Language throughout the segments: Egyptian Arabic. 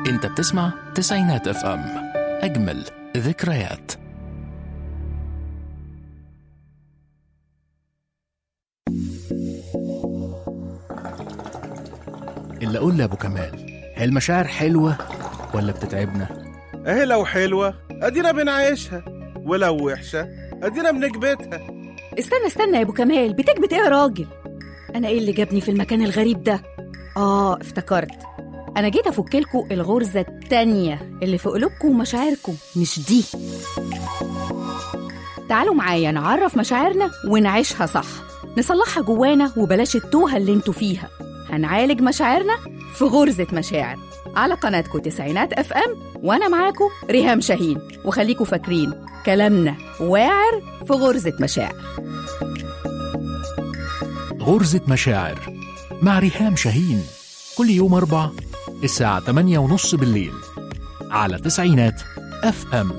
انت بتسمع تسعينات اف ام اجمل ذكريات اللي اقول لابو كمال هي المشاعر حلوه ولا بتتعبنا اهي لو حلوة ادينا بنعيشها ولو وحشة ادينا بنكبتها استنى استنى يا ابو كمال بتكبت ايه يا راجل انا ايه اللي جابني في المكان الغريب ده اه افتكرت انا جيت افك لكم الغرزه التانية اللي في قلوبكم ومشاعركم مش دي تعالوا معايا نعرف مشاعرنا ونعيشها صح نصلحها جوانا وبلاش التوهه اللي انتوا فيها هنعالج مشاعرنا في غرزه مشاعر على قناتكم تسعينات اف ام وانا معاكم ريهام شاهين وخليكم فاكرين كلامنا واعر في غرزه مشاعر غرزة مشاعر مع ريهام شاهين كل يوم أربع الساعة 8 ونص بالليل على تسعينات اف ام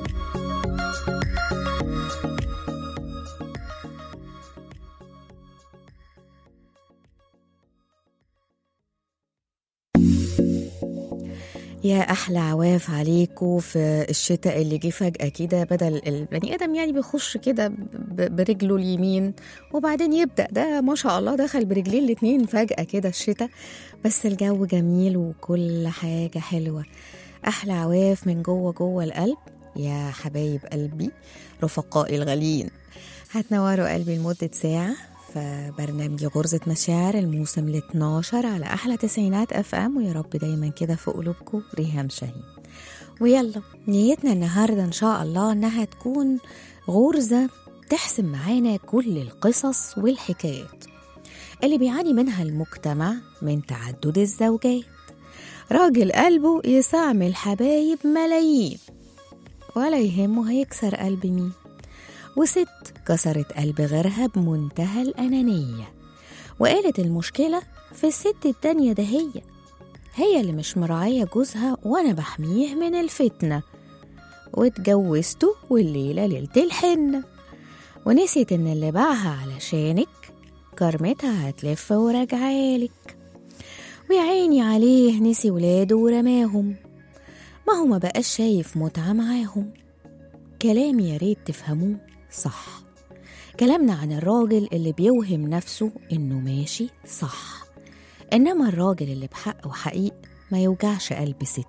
يا احلى عواف عليكم في الشتاء اللي جه فجاه كده بدل البني ادم يعني بيخش كده ب- برجله اليمين وبعدين يبدا ده ما شاء الله دخل برجلين الاتنين فجاه كده الشتاء بس الجو جميل وكل حاجه حلوه احلى عواف من جوه جوه القلب يا حبايب قلبي رفقائي الغاليين هتنوروا قلبي لمده ساعه في برنامج غرزة مشاعر الموسم ال 12 على أحلى تسعينات أف أم ويا رب دايما كده في قلوبكم ريهام شاهين ويلا نيتنا النهاردة إن شاء الله إنها تكون غرزة تحسم معانا كل القصص والحكايات اللي بيعاني منها المجتمع من تعدد الزوجات راجل قلبه يستعمل حبايب ملايين ولا يهمه هيكسر قلب مين وست كسرت قلب غيرها بمنتهى الأنانية وقالت المشكلة في الست التانية ده هي هي اللي مش مراعية جوزها وأنا بحميه من الفتنة واتجوزته والليلة ليلة الحنة ونسيت إن اللي باعها علشانك كرمتها هتلف وراجعالك ويا عيني عليه نسي ولاده ورماهم ما هو ما بقاش شايف متعة معاهم كلامي يا ريت تفهموه صح كلامنا عن الراجل اللي بيوهم نفسه إنه ماشي صح إنما الراجل اللي بحق وحقيق ما يوجعش قلب ست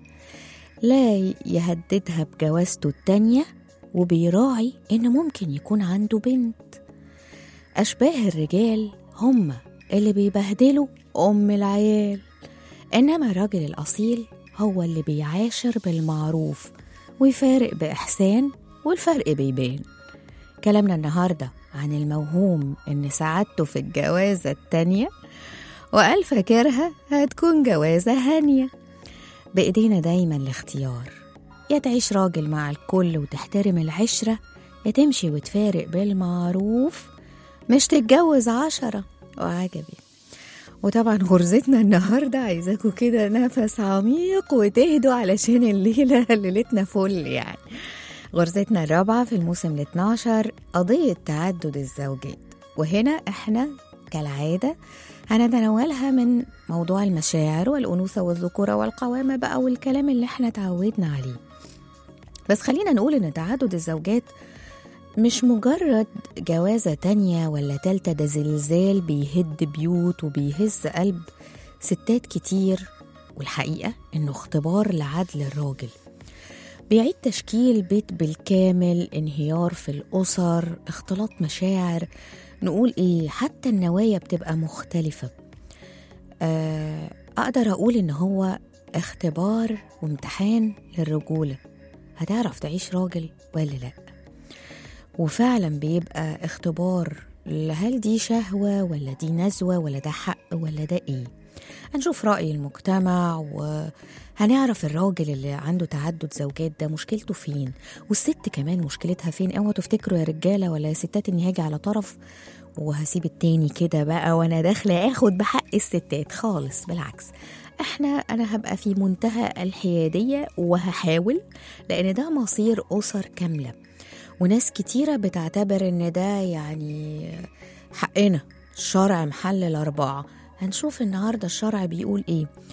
لا يهددها بجوازته التانية وبيراعي إن ممكن يكون عنده بنت أشباه الرجال هم اللي بيبهدلوا أم العيال إنما الراجل الأصيل هو اللي بيعاشر بالمعروف ويفارق بإحسان والفرق بيبان كلامنا النهاردة عن الموهوم إن سعادته في الجوازة التانية وقال فاكرها هتكون جوازة هانية بإيدينا دايما الاختيار يا تعيش راجل مع الكل وتحترم العشرة يا تمشي وتفارق بالمعروف مش تتجوز عشرة وعجبي وطبعا غرزتنا النهاردة عايزاكوا كده نفس عميق وتهدوا علشان الليلة ليلتنا فل يعني غرزتنا الرابعة في الموسم ال 12 قضية تعدد الزوجات وهنا احنا كالعادة هنتناولها من موضوع المشاعر والأنوثة والذكورة والقوامة بقى والكلام اللي احنا اتعودنا عليه بس خلينا نقول إن تعدد الزوجات مش مجرد جوازة تانية ولا تالتة ده زلزال بيهد بيوت وبيهز قلب ستات كتير والحقيقة إنه اختبار لعدل الراجل بيعيد تشكيل بيت بالكامل انهيار في الأسر اختلاط مشاعر نقول إيه حتى النوايا بتبقى مختلفة آه أقدر أقول إن هو اختبار وامتحان للرجولة هتعرف تعيش راجل ولا لأ وفعلا بيبقى اختبار هل دي شهوة ولا دي نزوة ولا ده حق ولا ده ايه هنشوف رأي المجتمع وهنعرف الراجل اللي عنده تعدد زوجات ده مشكلته فين والست كمان مشكلتها فين اوعوا تفتكروا يا رجالة ولا يا ستات اني هاجي على طرف وهسيب التاني كده بقى وانا داخلة اخد بحق الستات خالص بالعكس احنا انا هبقى في منتهى الحيادية وهحاول لان ده مصير اسر كاملة وناس كتيرة بتعتبر إن ده يعني حقنا الشرع محل الأربعة هنشوف النهاردة الشرع بيقول إيه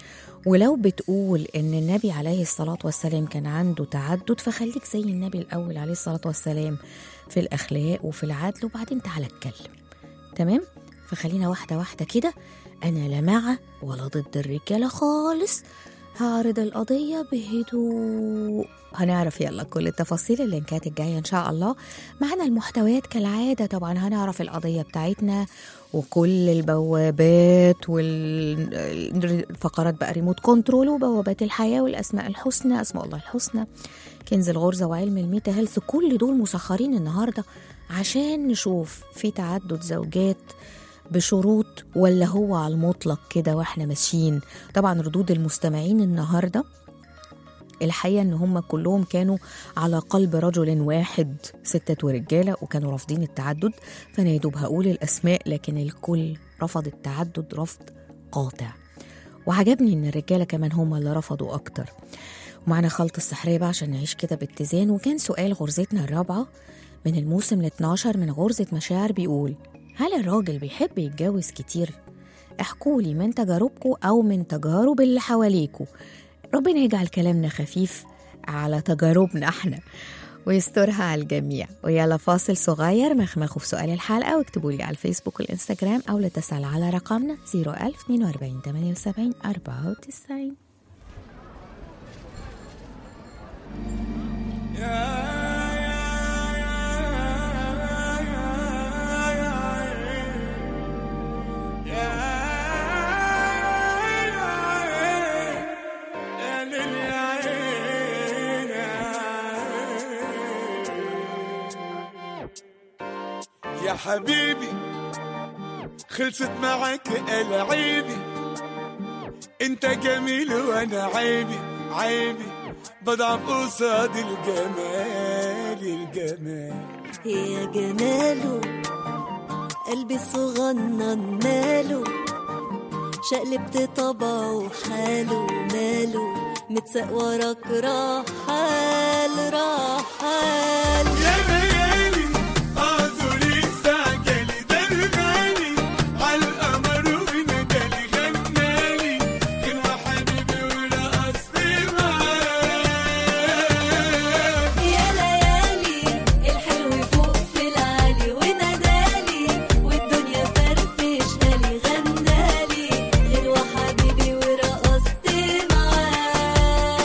ولو بتقول ان النبي عليه الصلاة والسلام كان عنده تعدد فخليك زي النبي الأول عليه الصلاة والسلام في الأخلاق وفي العدل وبعدين تعالى اتكلم تمام فخلينا واحدة واحدة كده أنا لا مع ولا ضد الرجالة خالص هعرض القضية بهدوء هنعرف يلا كل التفاصيل اللينكات الجاية إن شاء الله معنا المحتويات كالعادة طبعا هنعرف القضية بتاعتنا وكل البوابات والفقرات بقى ريموت كنترول وبوابات الحياة والأسماء الحسنى أسماء الله الحسنى كنز الغرزة وعلم الميتا هيلث كل دول مسخرين النهاردة عشان نشوف في تعدد زوجات بشروط ولا هو على المطلق كده واحنا ماشيين طبعا ردود المستمعين النهارده الحقيقه ان هم كلهم كانوا على قلب رجل واحد ستات ورجاله وكانوا رافضين التعدد فانا يا دوب هقول الاسماء لكن الكل رفض التعدد رفض قاطع وعجبني ان الرجاله كمان هم اللي رفضوا اكتر ومعنا خلط السحريه بقى عشان نعيش كده باتزان وكان سؤال غرزتنا الرابعه من الموسم ال 12 من غرزه مشاعر بيقول هل الراجل بيحب يتجوز كتير؟ احكوا لي من تجاربكم أو من تجارب اللي حواليكوا ربنا يجعل كلامنا خفيف على تجاربنا احنا ويسترها على الجميع ويلا فاصل صغير مخمخوا في سؤال الحلقة واكتبوا لي على الفيسبوك والإنستجرام أو لتسأل على رقمنا 01042 78 94 يا حبيبي خلصت معك العيبي انت جميل وانا عيبي عيبي بضعف قصاد الجمال الجمال يا جماله قلبي صغنن ماله شقلبت طبعه حاله ماله متساق وراك رحال رحال يا ليالي اعذري استعجلي ده الغالي عالقمر ونجالي غنالي كان حبيبي ورقصت معاه يا ليالي الحلو فوق في العالي ونادالي والدنيا فرفشهالي غنالي غير حبيبي ورقصت معاه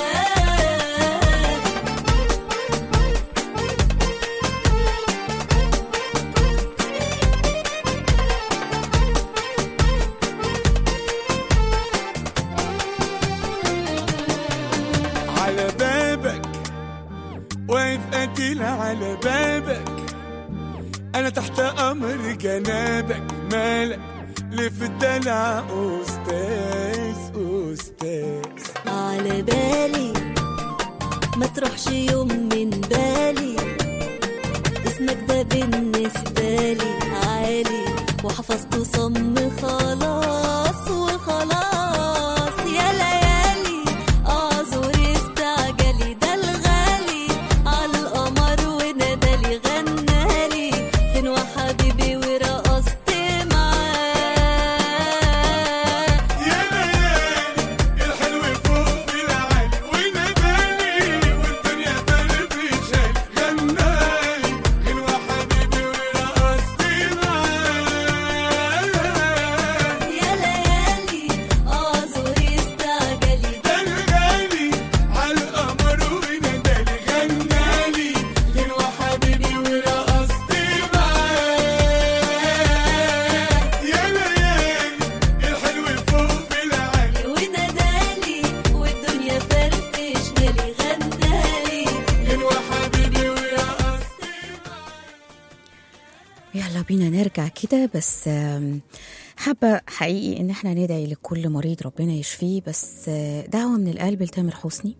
على بابك واقف قتيل على بابك انا تحت امر جنابك مالك ليه في الدلع استاذ استاذ على بالي ما تروحش يوم من بالي اسمك ده بالنسبة لي عالي وحفظته صم خلاص وخلاص يا ليالي اعذر استعجلي ده الغالي على القمر ونادالي غنالي فين وحبيبي ورقصت معاه يا ليالي الحلو فوق في العالي وناداني والدنيا فرفشاني غنالي غنوة حبيبي ورقصت معاه يا ليالي اعذر استعجلي ده الغالي عالقمر ونادالي غنالي غنوة حبيبي ورقصت معاه يا ليالي الحلو فوق في العالي ونادالي والدنيا فرفشهالي غنالي غنوة حبيبي ورقصت يلا بينا نرجع كده بس آم، حابة حقيقي إن احنا ندعي لكل مريض ربنا يشفيه بس آه، دعوة من القلب لتامر حسني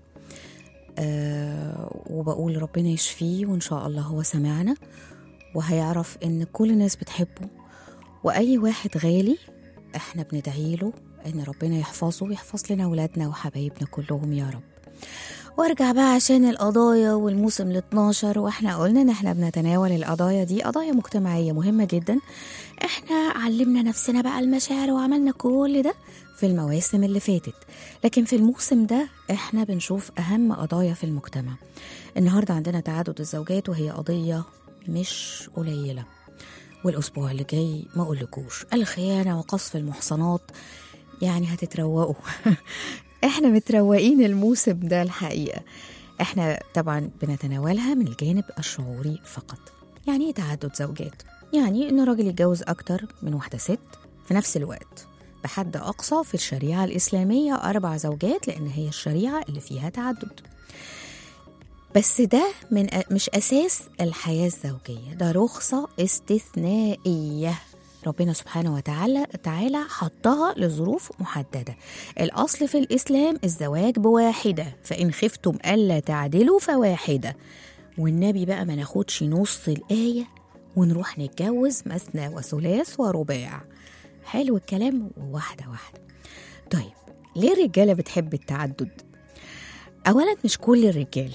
آه، وبقول ربنا يشفيه وإن شاء الله هو سمعنا وهيعرف إن كل الناس بتحبه وأي واحد غالي احنا بندعي له إن ربنا يحفظه ويحفظ لنا أولادنا وحبايبنا كلهم يا رب وارجع بقى عشان القضايا والموسم ال 12 واحنا قلنا ان احنا بنتناول القضايا دي قضايا مجتمعية مهمة جدا احنا علمنا نفسنا بقى المشاعر وعملنا كل ده في المواسم اللي فاتت لكن في الموسم ده احنا بنشوف اهم قضايا في المجتمع النهاردة عندنا تعدد الزوجات وهي قضية مش قليلة والاسبوع اللي جاي ما اقولكوش الخيانة وقصف المحصنات يعني هتتروقوا احنا متروقين الموسم ده الحقيقة احنا طبعا بنتناولها من الجانب الشعوري فقط يعني ايه تعدد زوجات يعني ان الراجل يتجوز اكتر من واحدة ست في نفس الوقت بحد اقصى في الشريعة الاسلامية اربع زوجات لان هي الشريعة اللي فيها تعدد بس ده من مش اساس الحياة الزوجية ده رخصة استثنائية ربنا سبحانه وتعالى تعالى حطها لظروف محددة الأصل في الإسلام الزواج بواحدة فإن خفتم ألا تعدلوا فواحدة والنبي بقى ما ناخدش نص الآية ونروح نتجوز مثنى وثلاث ورباع حلو الكلام واحدة واحدة طيب ليه الرجالة بتحب التعدد؟ أولا مش كل الرجالة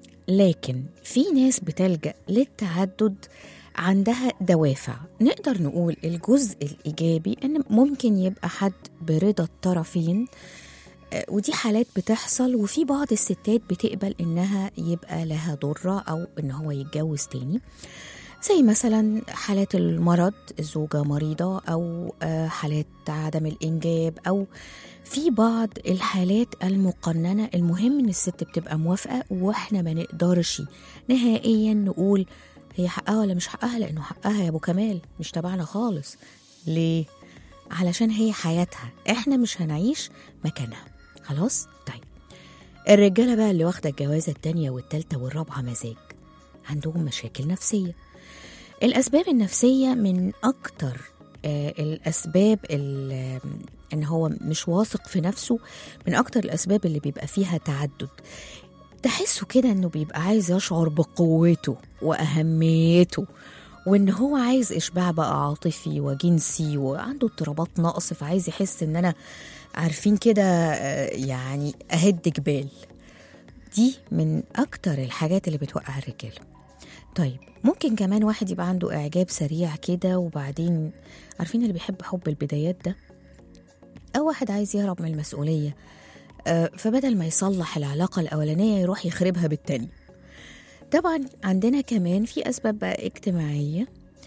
لكن في ناس بتلجأ للتعدد عندها دوافع نقدر نقول الجزء الإيجابي إن ممكن يبقى حد برضا الطرفين آه، ودي حالات بتحصل وفي بعض الستات بتقبل إنها يبقى لها ضرة أو إن هو يتجوز تاني زي مثلا حالات المرض الزوجة مريضة أو آه، حالات عدم الإنجاب أو في بعض الحالات المقننة المهم إن الست بتبقى موافقة وإحنا ما نقدرش نهائيا نقول هي حقها ولا مش حقها لأنه حقها يا أبو كمال مش تبعنا خالص ليه؟ علشان هي حياتها إحنا مش هنعيش مكانها خلاص؟ طيب الرجالة بقى اللي واخدة الجوازة التانية والتالتة والرابعة مزاج عندهم مشاكل نفسية الأسباب النفسية من أكتر آه، الأسباب ال- إن هو مش واثق في نفسه من أكتر الأسباب اللي بيبقى فيها تعدد تحسه كده إنه بيبقى عايز يشعر بقوته وأهميته وإن هو عايز إشباع بقى عاطفي وجنسي وعنده اضطرابات نقص فعايز يحس إن أنا عارفين كده آه، يعني أهد جبال دي من أكتر الحاجات اللي بتوقع الرجالة طيب ممكن كمان واحد يبقى عنده إعجاب سريع كده وبعدين عارفين اللي بيحب حب البدايات ده أو واحد عايز يهرب من المسؤولية آه، فبدل ما يصلح العلاقة الأولانية يروح يخربها بالتاني طبعا عندنا كمان في أسباب بقى اجتماعية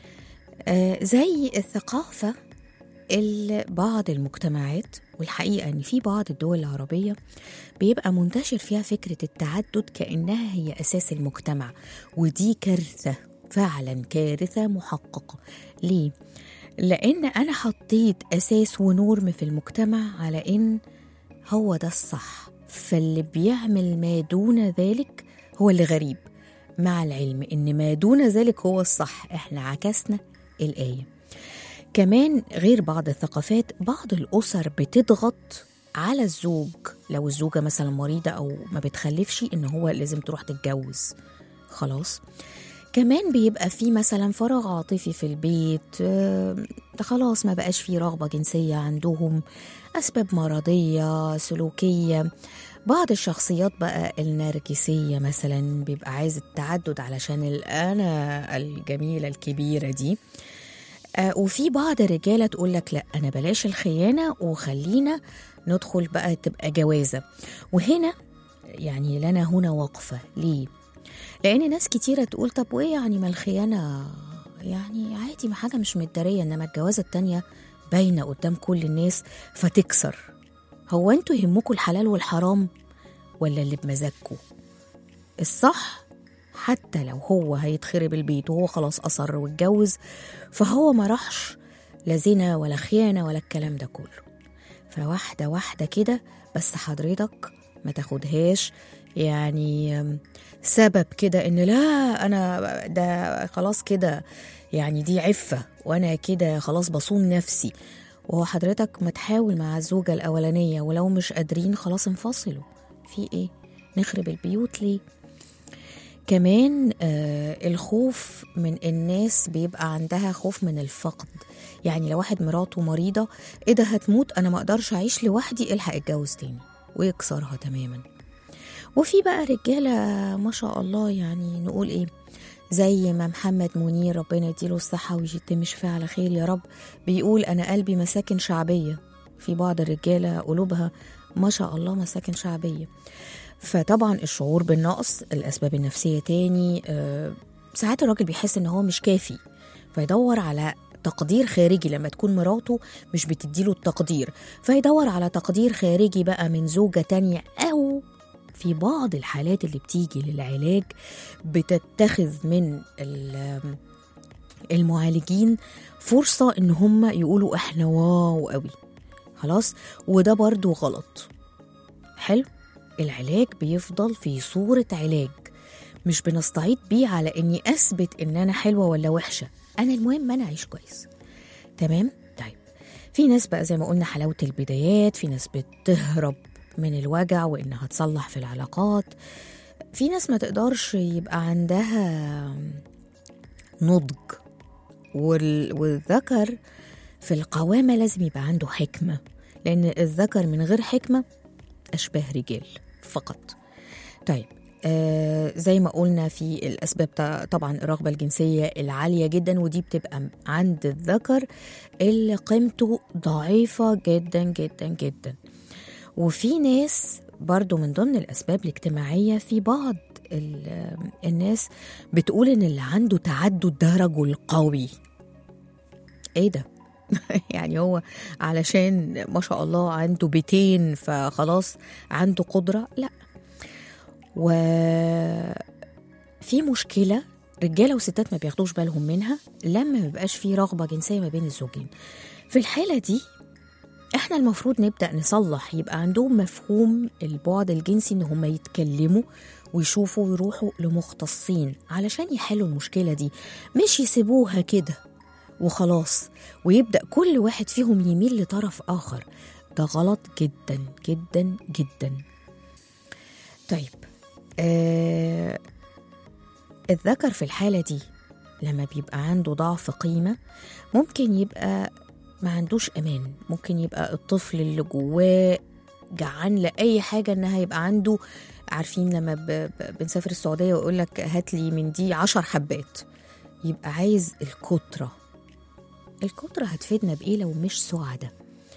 آه، زي الثقافة اللي بعض المجتمعات والحقيقة إن في بعض الدول العربية بيبقى منتشر فيها فكرة التعدد كأنها هي أساس المجتمع ودي كارثة فعلا كارثة محققة ليه؟ لأن أنا حطيت أساس ونورم في المجتمع على إن هو ده الصح فاللي بيعمل ما دون ذلك هو اللي غريب مع العلم إن ما دون ذلك هو الصح إحنا عكسنا الآية كمان غير بعض الثقافات بعض الأسر بتضغط على الزوج لو الزوجة مثلا مريضة أو ما بتخلفش إن هو لازم تروح تتجوز خلاص كمان بيبقى في مثلا فراغ عاطفي في البيت آه، ده خلاص ما بقاش في رغبة جنسية عندهم أسباب مرضية سلوكية بعض الشخصيات بقى النرجسية مثلا بيبقى عايز التعدد علشان الأنا الجميلة الكبيرة دي آه، وفي بعض الرجاله تقول لك لا انا بلاش الخيانه وخلينا ندخل بقى تبقى جوازه وهنا يعني لنا هنا وقفه ليه لان ناس كتيره تقول طب وايه يعني ما الخيانه يعني عادي ما حاجه مش متداريه انما الجوازه التانيه باينه قدام كل الناس فتكسر هو انتوا يهمكوا الحلال والحرام ولا اللي بمزاجكوا الصح حتى لو هو هيتخرب البيت وهو خلاص أصر واتجوز فهو ما راحش لا زنا ولا خيانة ولا الكلام ده كله فواحدة واحدة كده بس حضرتك ما تاخدهاش يعني أم، سبب كده ان لا انا ده خلاص كده يعني دي عفة وانا كده خلاص بصون نفسي وهو حضرتك ما تحاول مع الزوجة الأولانية ولو مش قادرين خلاص انفصلوا في ايه نخرب البيوت ليه كمان آه الخوف من الناس بيبقى عندها خوف من الفقد يعني لو واحد مراته مريضة ايه ده هتموت انا ما اقدرش اعيش لوحدي الحق اتجوز تاني ويكسرها تماما وفي بقى رجالة ما شاء الله يعني نقول ايه زي ما محمد منير ربنا يديله الصحة ويتم شفاه على خير يا رب بيقول أنا قلبي مساكن شعبية في بعض الرجالة قلوبها ما شاء الله مساكن شعبية فطبعا الشعور بالنقص الأسباب النفسية تاني آه، ساعات الراجل بيحس إن هو مش كافي فيدور على تقدير خارجي لما تكون مراته مش بتديله التقدير فيدور على تقدير خارجي بقى من زوجة تانية أو في بعض الحالات اللي بتيجي للعلاج بتتخذ من ال- المعالجين فرصة إن هم يقولوا إحنا واو قوي خلاص وده برضو غلط حلو العلاج بيفضل في صورة علاج مش بنستعيد بيه على إني أثبت إن أنا حلوة ولا وحشة أنا المهم أنا أعيش كويس تمام طيب في ناس بقى زي ما قلنا حلاوة البدايات في ناس بتهرب من الوجع وإنها تصلح في العلاقات في ناس ما تقدرش يبقى عندها نضج وال... والذكر في القوامة لازم يبقى عنده حكمة لأن الذكر من غير حكمة أشباه رجال فقط طيب آه زي ما قلنا في الأسباب ط- طبعا الرغبة الجنسية العالية جدا ودي بتبقى عند الذكر اللي قيمته ضعيفة جدا جدا جدا وفي ناس برضو من ضمن الأسباب الاجتماعية في بعض ال- الناس بتقول إن اللي عنده تعدد ده رجل قوي إيه ده؟ يعني هو علشان ما شاء الله عنده بيتين فخلاص عنده قدرة لا وفي مشكلة رجالة وستات ما بياخدوش بالهم منها لما ما بيبقاش في رغبة جنسية ما بين الزوجين في الحالة دي احنا المفروض نبدأ نصلح يبقى عندهم مفهوم البعد الجنسي ان هم يتكلموا ويشوفوا ويروحوا لمختصين علشان يحلوا المشكلة دي مش يسيبوها كده وخلاص ويبدأ كل واحد فيهم يميل لطرف آخر ده غلط جدا جدا جدا طيب آه الذكر في الحالة دي لما بيبقى عنده ضعف قيمة ممكن يبقى ما عندوش أمان ممكن يبقى الطفل اللي جواه جعان لأي حاجة إنها يبقى عنده عارفين لما ب... ب... بنسافر السعودية ويقول لك هات لي من دي عشر حبات يبقى عايز الكترة الكترة هتفيدنا بإيه لو مش سعدة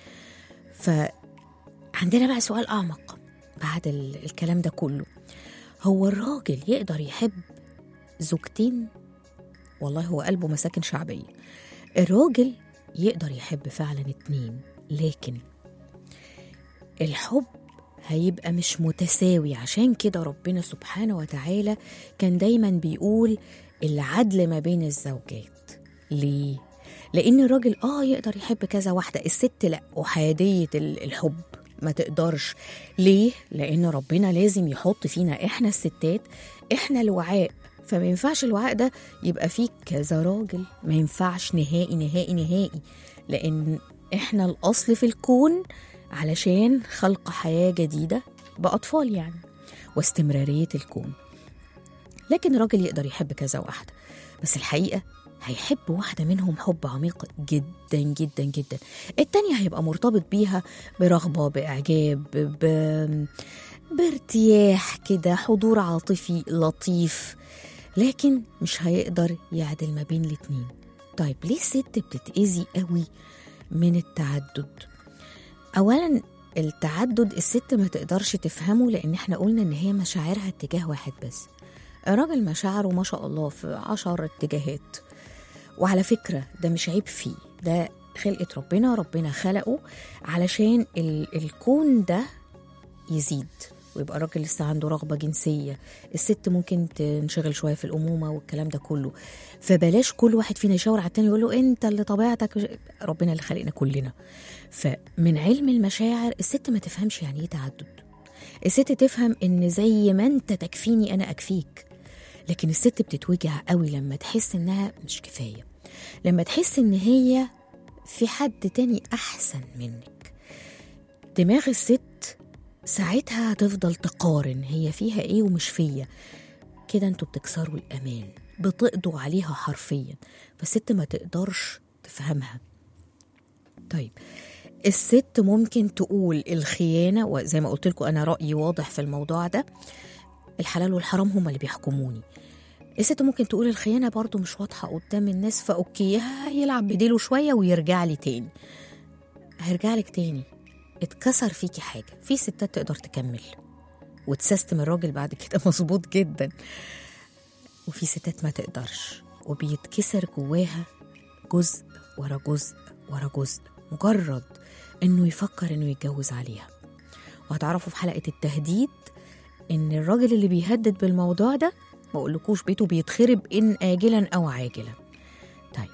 فعندنا بقى سؤال أعمق بعد ال... الكلام ده كله هو الراجل يقدر يحب زوجتين والله هو قلبه مساكن شعبية الراجل يقدر يحب فعلا اتنين لكن الحب هيبقى مش متساوي عشان كده ربنا سبحانه وتعالى كان دايما بيقول العدل ما بين الزوجات ليه؟ لأن الراجل آه يقدر يحب كذا واحدة الست لأ أحادية ال- الحب ما تقدرش ليه؟ لأن ربنا لازم يحط فينا إحنا الستات إحنا الوعاء فما ينفعش الوعاء ده يبقى فيه كذا راجل ما ينفعش نهائي نهائي نهائي لأن إحنا الأصل في الكون علشان خلق حياة جديدة بأطفال يعني واستمرارية الكون لكن الراجل يقدر يحب كذا واحدة بس الحقيقة هيحب واحدة منهم حب عميق جدا جدا جدا التانية هيبقى مرتبط بيها برغبة بإعجاب ب... بارتياح كده حضور عاطفي لطيف لكن مش هيقدر يعدل ما بين الاتنين طيب ليه الست بتتأذي قوي من التعدد اولا التعدد الست ما تقدرش تفهمه لان احنا قلنا ان هي مشاعرها اتجاه واحد بس الراجل مشاعره ما شاء الله في عشر اتجاهات وعلى فكرة ده مش عيب فيه ده خلقة ربنا ربنا خلقه علشان ال- الكون ده يزيد ويبقى الراجل لسه عنده رغبة جنسية الست ممكن تنشغل شوية في الأمومة والكلام ده كله فبلاش كل واحد فينا يشاور على التاني يقول له انت اللي طبيعتك مش- ربنا اللي خلقنا كلنا فمن علم المشاعر الست ما تفهمش يعني ايه تعدد الست تفهم ان زي ما انت تكفيني انا اكفيك لكن الست بتتوجع قوي لما تحس انها مش كفايه لما تحس ان هي في حد تاني احسن منك دماغ الست ساعتها هتفضل تقارن هي فيها ايه ومش فيا كده انتوا بتكسروا الامان بتقضوا عليها حرفيا فالست ما تقدرش تفهمها طيب الست ممكن تقول الخيانة وزي ما قلت لكم أنا رأيي واضح في الموضوع ده الحلال والحرام هما اللي بيحكموني الست ممكن تقول الخيانة برضو مش واضحة قدام الناس فأوكي هيلعب بديله شوية ويرجع لي تاني هيرجع لك تاني اتكسر فيكي حاجة في ستات تقدر تكمل وتسيستم الراجل بعد كده مظبوط جدا وفي ستات ما تقدرش وبيتكسر جواها جزء ورا جزء ورا جزء مجرد انه يفكر انه يتجوز عليها وهتعرفوا في حلقة التهديد ان الراجل اللي بيهدد بالموضوع ده ما اقولكوش بيته بيتخرب ان اجلا او عاجلا طيب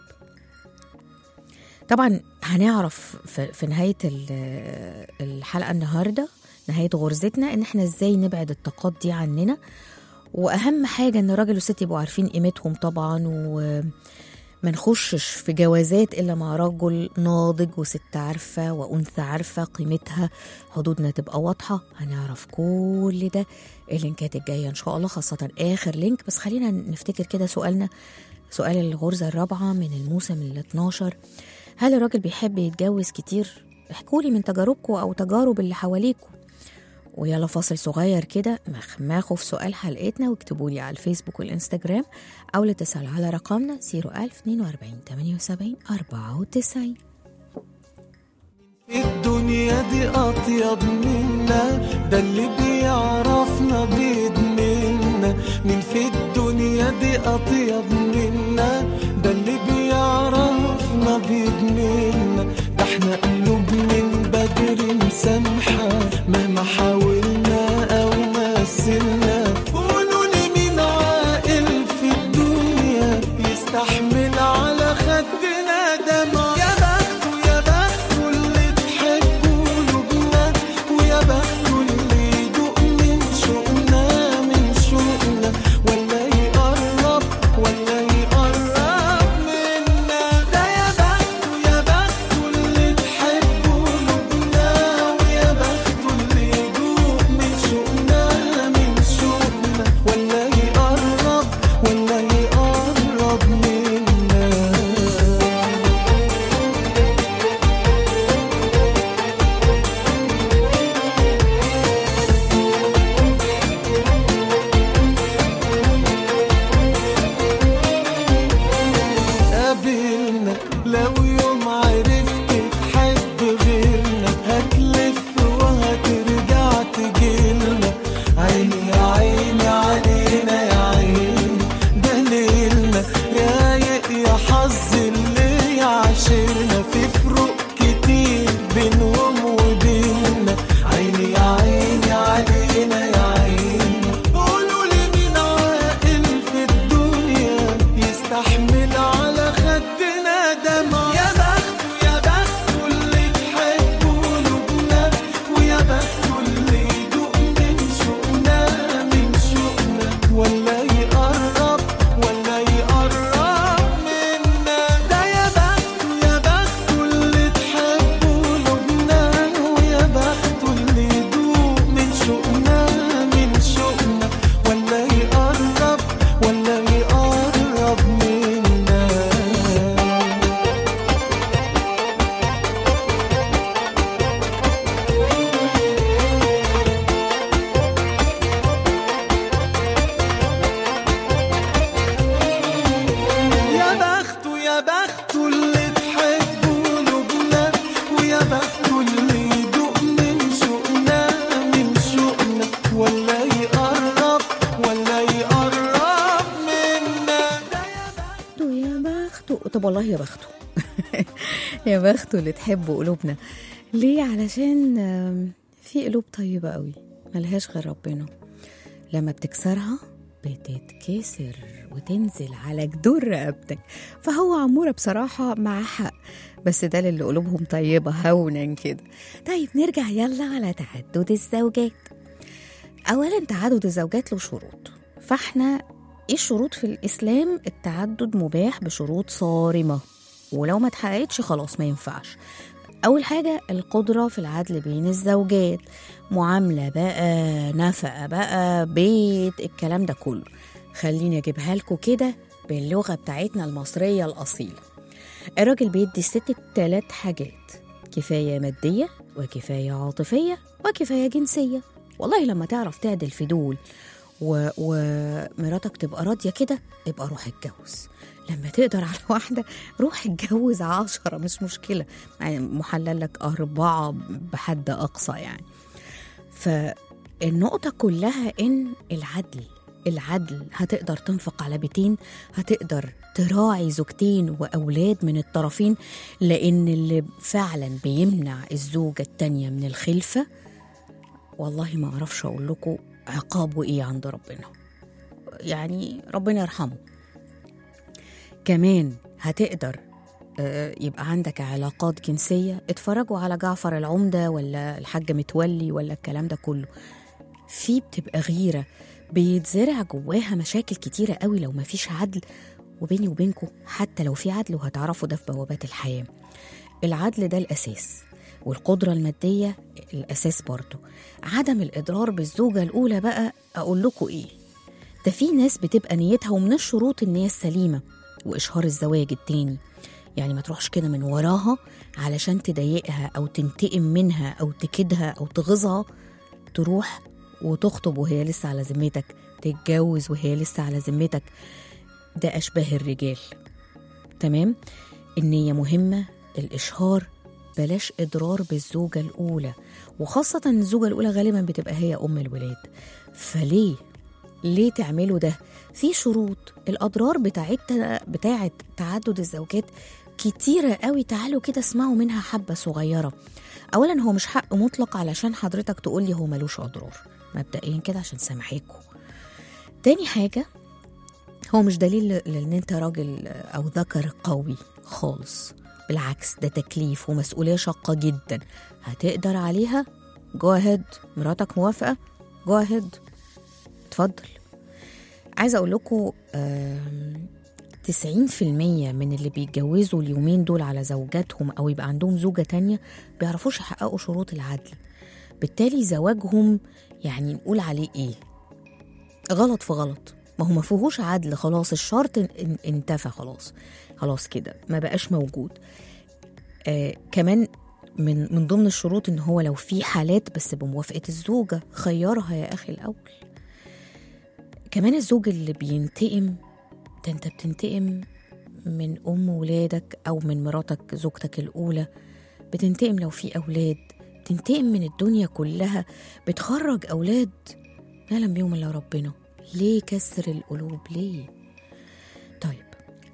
طبعا هنعرف في, في نهاية ال- الحلقة النهاردة نهاية غرزتنا ان احنا ازاي نبعد الطاقات دي عننا واهم حاجة ان الراجل والست يبقوا عارفين قيمتهم طبعا و ما نخشش في جوازات الا مع رجل ناضج وست عارفه وانثى عارفه قيمتها حدودنا تبقى واضحه هنعرف كل ده اللينكات الجايه ان شاء الله خاصه اخر لينك بس خلينا نفتكر كده سؤالنا سؤال الغرزه الرابعه من الموسم ال 12 هل الراجل بيحب يتجوز كتير احكوا لي من تجاربكم او تجارب اللي حواليكم ويلا فاصل صغير كده مخماخوا في سؤال حلقتنا واكتبوا لي على الفيسبوك والانستجرام او الاتصال على رقمنا 01042 78 94 الدنيا دي أطيب منا ده اللي بيعرفنا بيدمنا مين في الدنيا دي أطيب منا ده اللي بيعرفنا بيدمنا ده احنا قلوب من بدري مسامحة مهما حاولنا أو مثلنا قولوا لي مين عاقل في الدنيا يستحمل على خدنا دمع يا بخت يا بخت اللي تحب قلوبنا ويا بخت اللي يدوق من شوقنا من شوقنا ولا يقرب ولا يقرب منا ده يا بخت يا بخت اللي تحب قلوبنا ويا بخت اللي يدوق من شوقنا من شوقنا ولا يقرب ولا يقرب منا قابلنا لو يوم عرفت تحب غيرنا هتلف وهترجع تجيلنا عيني يا عيني علينا يا عيني ده ليلنا رايق يا حظ اللي يعاشرنا في فروق كتير بينهم وبيننا عيني يا عيني علينا يا عيني قولوا لي مين عاقل في الدنيا يستحمل على خدنا دمع يا بخت يا بخت اللي تحب قلوبنا ويا بخت اللي يدوق من شوقنا من شوقنا ولا يقرب ولا يقرب منا ده يا بخت يا بخت اللي تحب قلوبنا ويا بخت اللي يدوق من شوقنا من شوقنا ولا يقرب ولا يقرب منا يا بخت يا بخت اللي تحب قلوبنا ويا بخت اللي يدوق من شوقنا من شوقنا ولا يقرب ولا يقرب منا بخته يا بخته طب والله يا بخته يا بخته اللي تحب قلوبنا ليه علشان آم، في قلوب طيبة قوي ملهاش غير ربنا لما بتكسرها بتتكسر وتنزل على جدور رقبتك فهو عمورة بصراحة مع حق بس ده للي قلوبهم طيبة هونا كده طيب نرجع يلا على تعدد الزوجات أولا تعدد الزوجات له شروط فاحنا ايه الشروط في الإسلام التعدد مباح بشروط صارمة ولو ما اتحققتش خلاص ما ينفعش أول حاجة القدرة في العدل بين الزوجات معاملة بقى نفقة بقى بيت الكلام ده كله خليني أجيبها لكم كده باللغة بتاعتنا المصرية الأصيلة الراجل بيدي الست تلات حاجات كفاية مادية وكفاية عاطفية وكفاية جنسية والله لما تعرف تعدل في دول و... ومراتك تبقى راضية كده يبقى روح اتجوز لما تقدر على واحدة روح اتجوز عشرة مش مشكلة يعني محلل لك أربعة بحد أقصى يعني فالنقطة كلها إن العدل العدل هتقدر تنفق على بيتين هتقدر تراعي زوجتين وأولاد من الطرفين لأن اللي فعلا بيمنع الزوجة التانية من الخلفة والله ما أعرفش أقول لكم عقابه إيه عند ربنا يعني ربنا يرحمه كمان هتقدر آه، يبقى عندك علاقات جنسية اتفرجوا على جعفر العمدة ولا الحاج متولي ولا الكلام ده كله في بتبقى غيرة بيتزرع جواها مشاكل كتيرة قوي لو مفيش عدل وبيني وبينكم حتى لو في عدل وهتعرفوا ده في بوابات الحياة العدل ده الأساس والقدرة المادية الأساس برضه عدم الإضرار بالزوجة الأولى بقى أقول لكم إيه ده في ناس بتبقى نيتها ومن الشروط إن هي السليمة وإشهار الزواج التاني يعني ما تروحش كده من وراها علشان تضايقها أو تنتقم منها أو تكدها أو تغيظها تروح وتخطب وهي لسه على ذمتك تتجوز وهي لسه على ذمتك ده أشباه الرجال تمام النية مهمة الإشهار بلاش إضرار بالزوجة الأولى وخاصة إن الزوجة الأولى غالبا بتبقى هي أم الولاد فليه ليه تعملوا ده في شروط الأضرار بتاعت بتاعت تعدد الزوجات كتيرة قوي تعالوا كده اسمعوا منها حبة صغيرة أولا هو مش حق مطلق علشان حضرتك تقولي هو ملوش أضرار مبدئيا كده عشان سامحيكوا تاني حاجة هو مش دليل لان انت راجل او ذكر قوي خالص بالعكس ده تكليف ومسؤوليه شاقه جدا هتقدر عليها جو اهيد مراتك موافقه جو اهيد اتفضل عايزه اقول لكم تسعين في المية من اللي بيتجوزوا اليومين دول على زوجاتهم أو يبقى عندهم زوجة تانية بيعرفوش يحققوا شروط العدل بالتالي زواجهم يعني نقول عليه إيه غلط في غلط ما هو ما فيهوش عدل خلاص الشرط ان- ان- انتفى خلاص خلاص كده ما بقاش موجود آه كمان من من ضمن الشروط ان هو لو في حالات بس بموافقه الزوجه خيرها يا اخي الاول كمان الزوج اللي بينتقم ده انت بتنتقم من ام ولادك او من مراتك زوجتك الاولى بتنتقم لو في اولاد تنتقم من الدنيا كلها بتخرج اولاد ما لم بيهم الا ربنا ليه كسر القلوب ليه طيب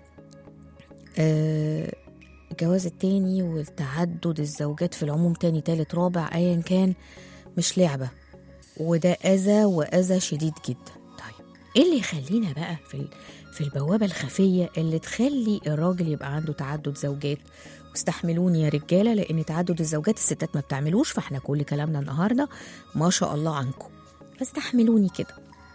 آه الجواز التاني والتعدد الزوجات في العموم تاني تالت رابع ايا كان مش لعبة وده أذى وأذى شديد جدا طيب ايه اللي يخلينا بقى في ال- في البوابة الخفية اللي تخلي الراجل يبقى عنده تعدد زوجات واستحملوني يا رجالة لأن تعدد الزوجات الستات ما بتعملوش فاحنا كل كلامنا النهاردة ما شاء الله عنكم فاستحملوني كده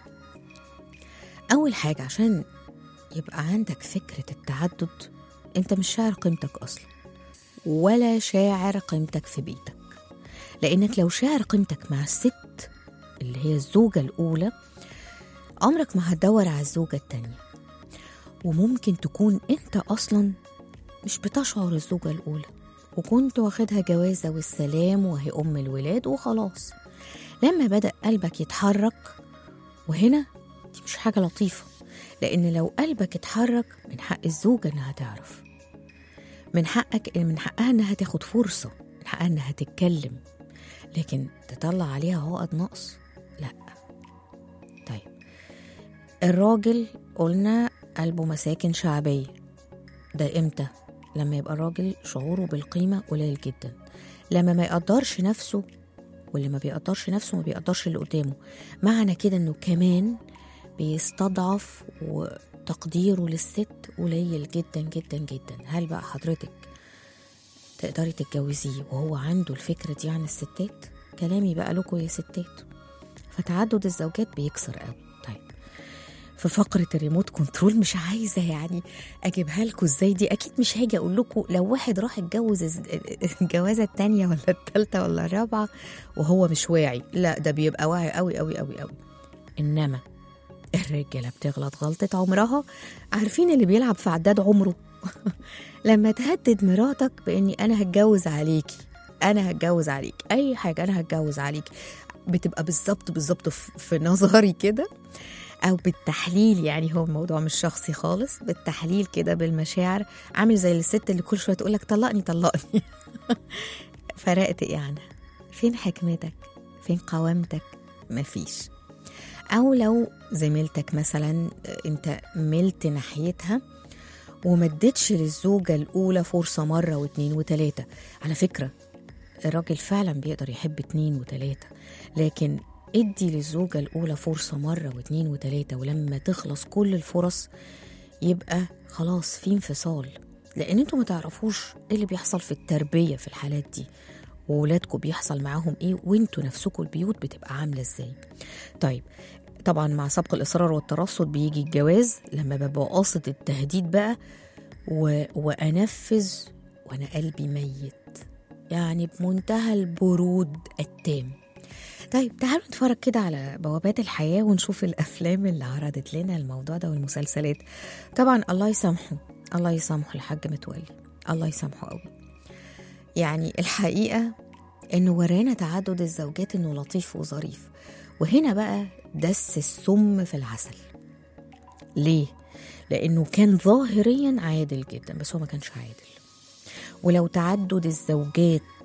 أول حاجة عشان يبقى عندك فكرة التعدد أنت مش شاعر قيمتك أصلا ولا شاعر قيمتك في بيتك لأنك لو شاعر قيمتك مع الست اللي هي الزوجة الأولى عمرك ما هتدور على الزوجة التانية وممكن تكون أنت أصلا مش بتشعر الزوجة الأولى وكنت واخدها جوازة والسلام وهي أم الولاد وخلاص لما بدأ قلبك يتحرك وهنا دي مش حاجة لطيفة لأن لو قلبك اتحرك من حق الزوجة إنها تعرف من حقك من حقها إنها تاخد فرصة من حقها إنها تتكلم لكن تطلع عليها عقد نقص لا طيب الراجل قلنا قلبه مساكن شعبية ده إمتى؟ لما يبقى الراجل شعوره بالقيمة قليل جدا لما ما يقدرش نفسه واللي ما بيقدرش نفسه ما بيقدرش اللي قدامه معنى كده انه كمان بيستضعف وتقديره للست قليل جدا جدا جدا هل بقى حضرتك تقدري تتجوزيه وهو عنده الفكرة دي عن الستات كلامي بقى لكم يا ستات فتعدد الزوجات بيكسر قوي طيب في فقرة الريموت كنترول مش عايزة يعني أجيبها لكم ازاي دي أكيد مش هاجي أقول لكم لو واحد راح اتجوز الز- الجوازة التانية ولا التالتة ولا الرابعة وهو مش واعي لا ده بيبقى واعي قوي قوي قوي قوي إنما الرجالة بتغلط غلطة عمرها عارفين اللي بيلعب في عداد عمره لما تهدد مراتك بإني أنا هتجوز عليكي انا هتجوز عليك اي حاجه انا هتجوز عليك بتبقى بالظبط بالظبط في في نظري كده او بالتحليل يعني هو الموضوع مش شخصي خالص بالتحليل كده بالمشاعر عامل زي الست اللي كل شويه تقول لك طلقني طلقني فرقت ايه عنها فين حكمتك فين قوامتك مفيش او لو زميلتك مثلا انت ملت ناحيتها وما اديتش للزوجة الأولى فرصة مرة واتنين وتلاتة على فكرة الراجل فعلا بيقدر يحب اتنين وتلاتة لكن ادي للزوجة الأولى فرصة مرة واتنين وتلاتة ولما تخلص كل الفرص يبقى خلاص في انفصال لأن انتوا ما تعرفوش ايه اللي بيحصل في التربية في الحالات دي وولادكم بيحصل معاهم ايه وانتوا نفسكم البيوت بتبقى عاملة ازاي طيب طبعا مع سبق الإصرار والترصد بيجي الجواز لما ببقى قاصد التهديد بقى و... وأنفذ وأنا قلبي ميت يعني بمنتهى البرود التام طيب تعالوا نتفرج كده على بوابات الحياة ونشوف الأفلام اللي عرضت لنا الموضوع ده والمسلسلات طبعا الله يسامحه الله يسامحه الحاج متولي الله يسامحه قوي يعني الحقيقة إنه ورانا تعدد الزوجات إنه لطيف وظريف وهنا بقى دس السم في العسل ليه؟ لأنه كان ظاهريا عادل جدا بس هو ما كانش عادل ولو تعدد الزوجات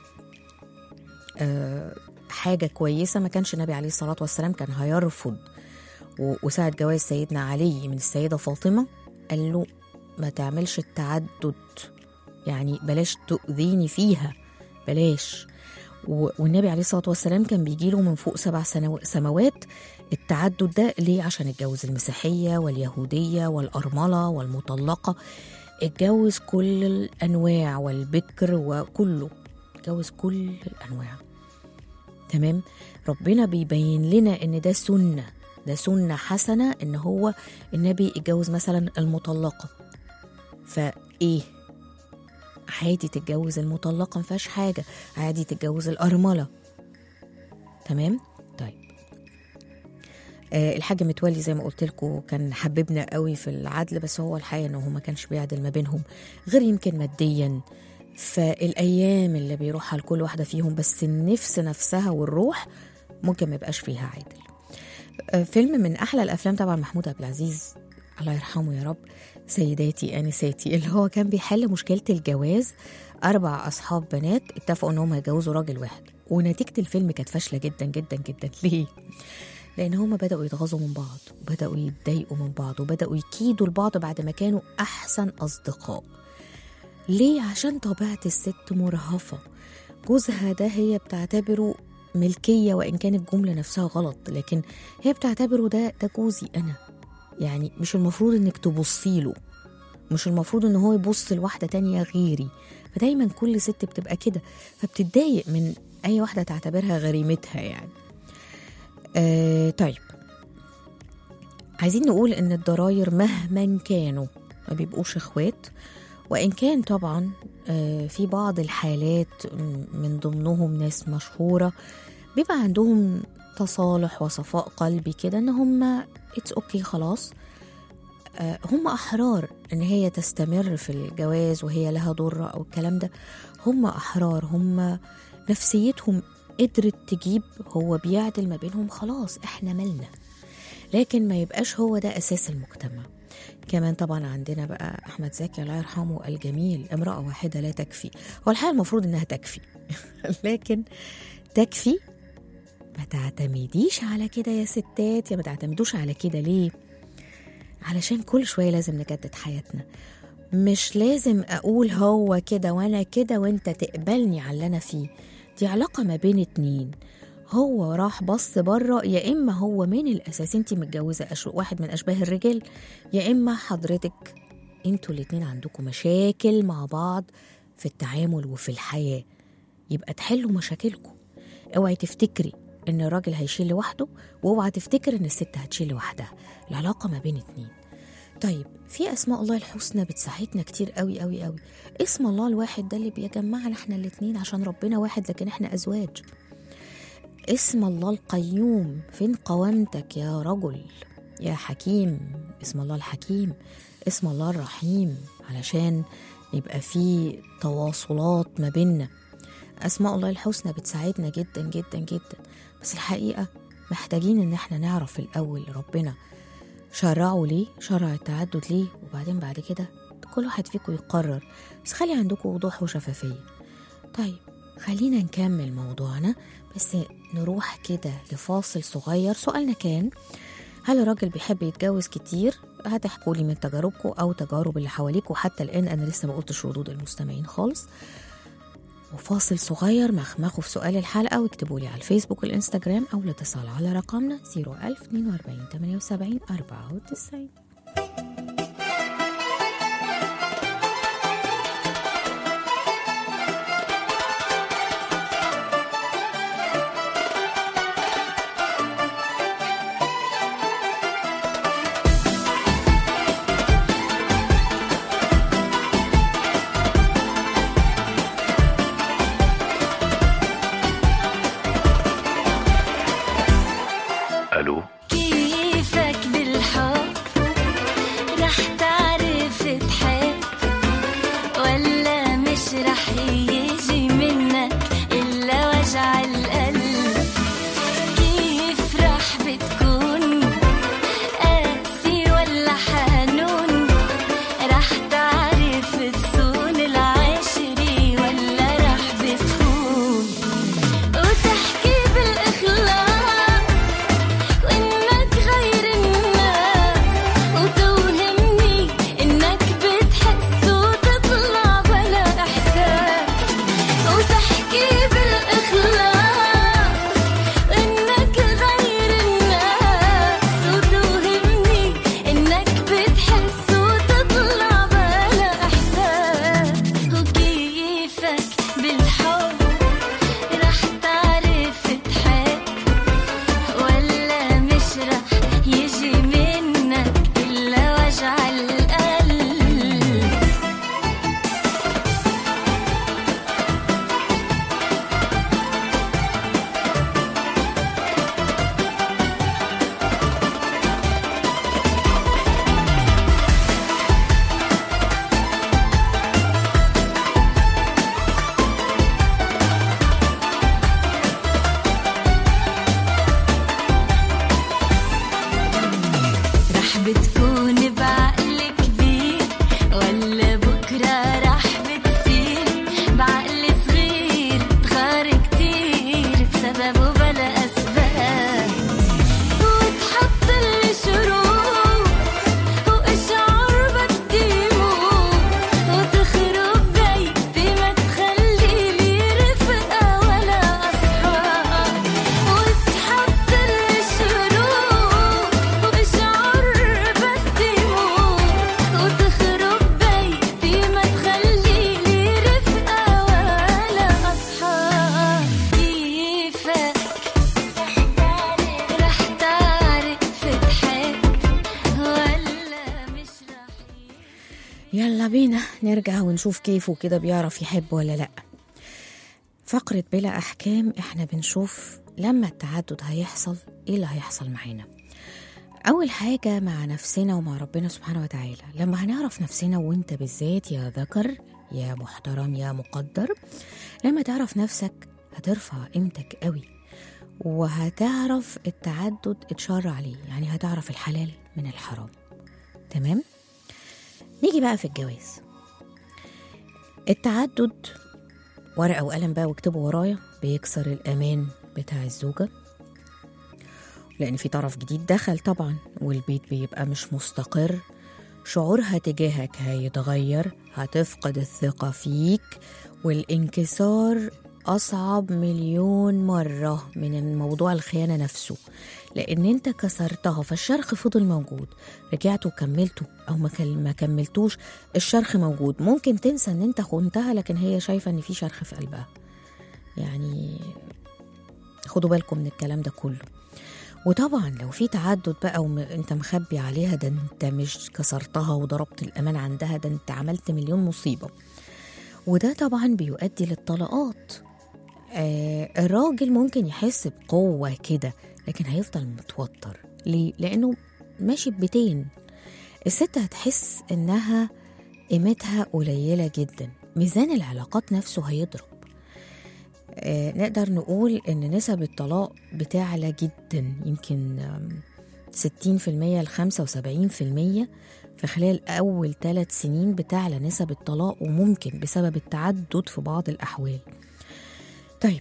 آه حاجة كويسة ما كانش النبي عليه الصلاة والسلام كان هيرفض و- وساعة جواز سيدنا علي من السيدة فاطمة قال له ما تعملش التعدد يعني بلاش تؤذيني فيها بلاش و- والنبي عليه الصلاة والسلام كان بيجيله من فوق سبع سنو- سماوات التعدد ده ليه عشان اتجوز المسيحية واليهودية والأرملة والمطلقة اتجوز كل الأنواع والبكر وكله اتجوز كل الأنواع تمام ربنا بيبين لنا ان ده سنه ده سنه حسنه ان هو النبي اتجوز مثلا المطلقه فايه عادي تتجوز المطلقه ما فيهاش حاجه عادي تتجوز الارمله تمام طيب آه الحاج متولي زي ما قلت لكم كان حببنا قوي في العدل بس هو الحقيقه انه هو ما كانش بيعدل ما بينهم غير يمكن ماديا فالايام اللي بيروحها لكل واحده فيهم بس النفس نفسها والروح ممكن ما يبقاش فيها عادل آه، فيلم من احلى الافلام طبعا محمود عبد العزيز الله يرحمه يا رب سيداتي انساتي اللي هو كان بيحل مشكله الجواز اربع اصحاب بنات اتفقوا ان هم يتجوزوا راجل واحد ونتيجه الفيلم كانت فاشله جدا جدا جدا ليه لان هم بداوا يتغاظوا من بعض وبداوا يتضايقوا من بعض وبداوا يكيدوا لبعض بعد ما كانوا احسن اصدقاء ليه عشان طبيعة الست مرهفة جوزها ده هي بتعتبره ملكية وإن كانت الجملة نفسها غلط لكن هي بتعتبره ده ده جوزي أنا يعني مش المفروض إنك تبصي له مش المفروض إن هو يبص لواحدة تانية غيري فدايما كل ست بتبقى كده فبتتضايق من أي واحدة تعتبرها غريمتها يعني آه طيب عايزين نقول إن الضراير مهما كانوا ما بيبقوش إخوات وإن كان طبعا آه، في بعض الحالات م- من ضمنهم ناس مشهورة بيبقى عندهم تصالح وصفاء قلبي كده ان هم اتس اوكي خلاص آه، هم احرار ان هي تستمر في الجواز وهي لها ضرة او الكلام ده هم احرار هم نفسيتهم قدرت تجيب هو بيعدل ما بينهم خلاص احنا مالنا لكن ما يبقاش هو ده اساس المجتمع كمان طبعا عندنا بقى احمد زكي الله يرحمه الجميل امراه واحده لا تكفي هو الحقيقه المفروض انها تكفي لكن تكفي ما تعتمديش على كده يا ستات يا ما تعتمدوش على كده ليه علشان كل شويه لازم نجدد حياتنا مش لازم اقول هو كده وانا كده وانت تقبلني على اللي انا فيه دي علاقه ما بين اتنين هو راح بص بره يا اما هو من الاساس انت متجوزه أش... واحد من اشباه الرجال يا اما حضرتك انتوا الاتنين عندكم مشاكل مع بعض في التعامل وفي الحياه يبقى تحلوا مشاكلكم اوعي تفتكري ان الراجل هيشيل لوحده واوعى تفتكر ان الست هتشيل لوحدها العلاقه ما بين اتنين طيب في اسماء الله الحسنى بتساعدنا كتير قوي قوي قوي اسم الله الواحد ده اللي بيجمعنا احنا الاتنين عشان ربنا واحد لكن احنا ازواج اسم الله القيوم فين قوامتك يا رجل يا حكيم اسم الله الحكيم اسم الله الرحيم علشان يبقى في تواصلات ما بيننا أسماء الله الحسنى بتساعدنا جدا جدا جدا بس الحقيقة محتاجين إن احنا نعرف الأول ربنا شرعه ليه شرع التعدد ليه وبعدين بعد كده كل واحد فيكم يقرر بس خلي عندكم وضوح وشفافية طيب خلينا نكمل موضوعنا بس نروح كده لفاصل صغير سؤالنا كان هل الراجل بيحب يتجوز كتير هتحكوا لي من تجاربكم او تجارب اللي حواليكوا حتى الان انا لسه ما قلتش ردود المستمعين خالص وفاصل صغير مخمخوا في سؤال الحلقة واكتبوا لي على الفيسبوك والإنستجرام أو الاتصال على رقمنا 01042 78 94 الو كيفك بالحب رح تعرف تحب ولا مش رح يجي منك إلا وجع القلب كيف رح بتكون قاسي ولا حنون رح تعرف تصون العشري ولا رح بتخون وتحكي بالإخلاص وإنك غير الناس وتوهمني إنك بتحس وتطلع بلا إحساس وتحكي بالإخلاص إنك غير الناس وتوهمني إنك بتحس وتطلع بلا إحساس وكيفك بالحب رح تعرف تحب ولا مش رح يجي منك إلا وجع القلب رح بتكون بعقل كبير ولا بكرة رح بتصير بعقل صغير تغار كتير بسبب وبلا أسباب وتحط لي شروط وإشعار بدي موت وتخرب بيتي ما تخلي لي رفقة ولا أصحاب وتحط لي شروط وإشعار بدي موت وتخرب بيتي ما تخلي لي رفقة ولا أصحاب كيفك رح تعرف تحب ولا مش رح يلا بينا نرجع ونشوف كيفه كده بيعرف يحب ولا لأ فقرة بلا أحكام إحنا بنشوف لما التعدد هيحصل إيه اللي هيحصل معانا أول حاجة مع نفسنا ومع ربنا سبحانه وتعالى لما هنعرف نفسنا وانت بالذات يا ذكر يا محترم يا مقدر لما تعرف نفسك هترفع قيمتك قوي وهتعرف التعدد اتشرع عليه يعني هتعرف الحلال من الحرام تمام نيجي بقى في الجواز التعدد ورقة وقلم بقى واكتبوا ورايا بيكسر الأمان بتاع الزوجة لأن في طرف جديد دخل طبعا والبيت بيبقى مش مستقر شعورها تجاهك هيتغير هتفقد الثقة فيك والانكسار أصعب مليون مرة من موضوع الخيانة نفسه لأن أنت كسرتها فالشرخ فضل موجود رجعت وكملته أو ما كل- ما كملتوش الشرخ موجود ممكن تنسى أن أنت خنتها لكن هي شايفة أن في شرخ في قلبها يعني خدوا بالكم من الكلام ده كله وطبعا لو في تعدد بقى وانت مخبي عليها ده انت مش كسرتها وضربت الامان عندها ده انت عملت مليون مصيبه وده طبعا بيؤدي للطلاقات آه الراجل ممكن يحس بقوه كده لكن هيفضل متوتر ليه لانه ماشي ببيتين الست هتحس انها قيمتها قليله جدا ميزان العلاقات نفسه هيضرب آه نقدر نقول إن نسب الطلاق بتعلى جدا يمكن آم، 60% ل 75% في خلال أول ثلاث سنين بتعلى نسب الطلاق وممكن بسبب التعدد في بعض الأحوال طيب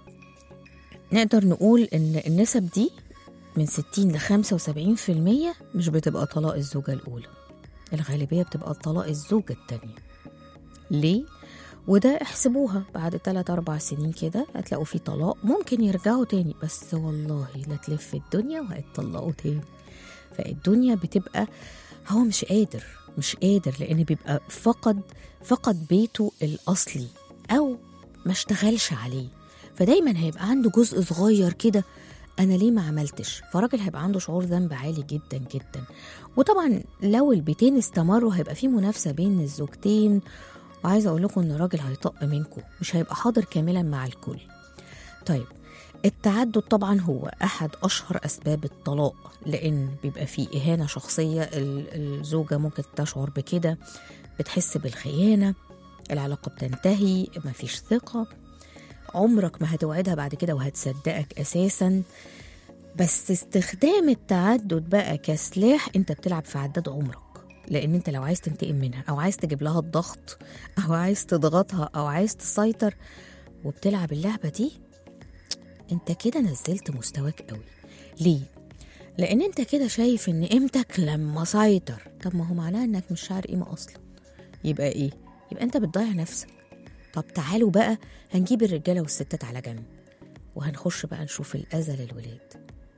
نقدر نقول إن النسب دي من 60 ل 75% مش بتبقى طلاق الزوجة الأولى الغالبية بتبقى طلاق الزوجة التانية ليه؟ وده احسبوها بعد 3 أربع سنين كده هتلاقوا في طلاق ممكن يرجعوا تاني بس والله لا تلف الدنيا وهيتطلقوا تاني فالدنيا بتبقى هو مش قادر مش قادر لأن بيبقى فقد فقد بيته الأصلي أو ما اشتغلش عليه فدايما هيبقى عنده جزء صغير كده انا ليه ما عملتش فراجل هيبقى عنده شعور ذنب عالي جدا جدا وطبعا لو البيتين استمروا هيبقى في منافسه بين الزوجتين وعايزه اقول لكم ان الراجل هيطق منكم مش هيبقى حاضر كاملا مع الكل طيب التعدد طبعا هو احد اشهر اسباب الطلاق لان بيبقى فيه اهانه شخصيه ال- الزوجه ممكن تشعر بكده بتحس بالخيانه العلاقه بتنتهي مفيش ثقه عمرك ما هتوعدها بعد كده وهتصدقك اساسا بس استخدام التعدد بقى كسلاح انت بتلعب في عداد عمرك لان انت لو عايز تنتقم منها او عايز تجيب لها الضغط او عايز تضغطها او عايز تسيطر وبتلعب اللعبه دي انت كده نزلت مستواك قوي ليه لان انت كده شايف ان قيمتك لما سيطر طب ما هو معناه انك مش شاعر قيمه اصلا يبقى ايه يبقى انت بتضيع نفسك طب تعالوا بقى هنجيب الرجاله والستات على جنب وهنخش بقى نشوف الاذى للولاد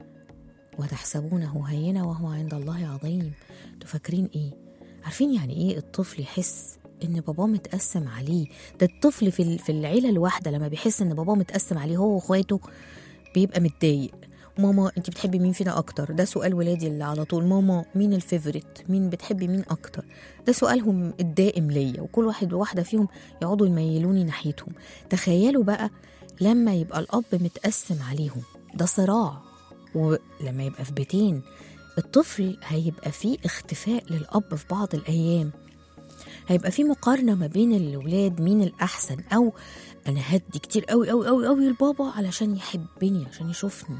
وتحسبونه هينا وهو عند الله عظيم انتوا فاكرين ايه عارفين يعني ايه الطفل يحس ان باباه متقسم عليه ده الطفل في ال- في العيله الواحده لما بيحس ان باباه متقسم عليه هو واخواته بيبقى متضايق ماما انت بتحبي مين فينا اكتر ده سؤال ولادي اللي على طول ماما مين الفيفوريت مين بتحبي مين اكتر ده سؤالهم الدائم ليا وكل واحد وواحده فيهم يقعدوا يميلوني ناحيتهم تخيلوا بقى لما يبقى الاب متقسم عليهم ده صراع ولما يبقى في بيتين الطفل هيبقى فيه اختفاء للاب في بعض الايام هيبقى في مقارنه ما بين الولاد مين الاحسن او انا هدي كتير قوي قوي قوي قوي لبابا علشان يحبني عشان يشوفني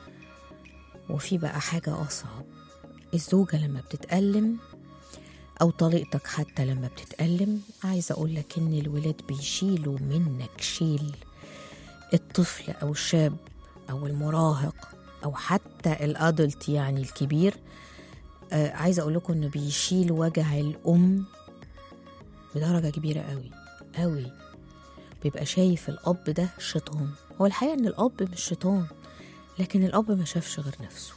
وفي بقى حاجه اصعب الزوجه لما بتتألم او طليقتك حتى لما بتتألم عايزه اقول لك ان الولاد بيشيلوا منك شيل الطفل او الشاب او المراهق او حتى الادلت يعني الكبير آه عايزه اقول لكم انه بيشيل وجع الام بدرجه كبيره قوي قوي بيبقى شايف الاب ده شيطان هو الحقيقه ان الاب مش شيطان لكن الاب ما شافش غير نفسه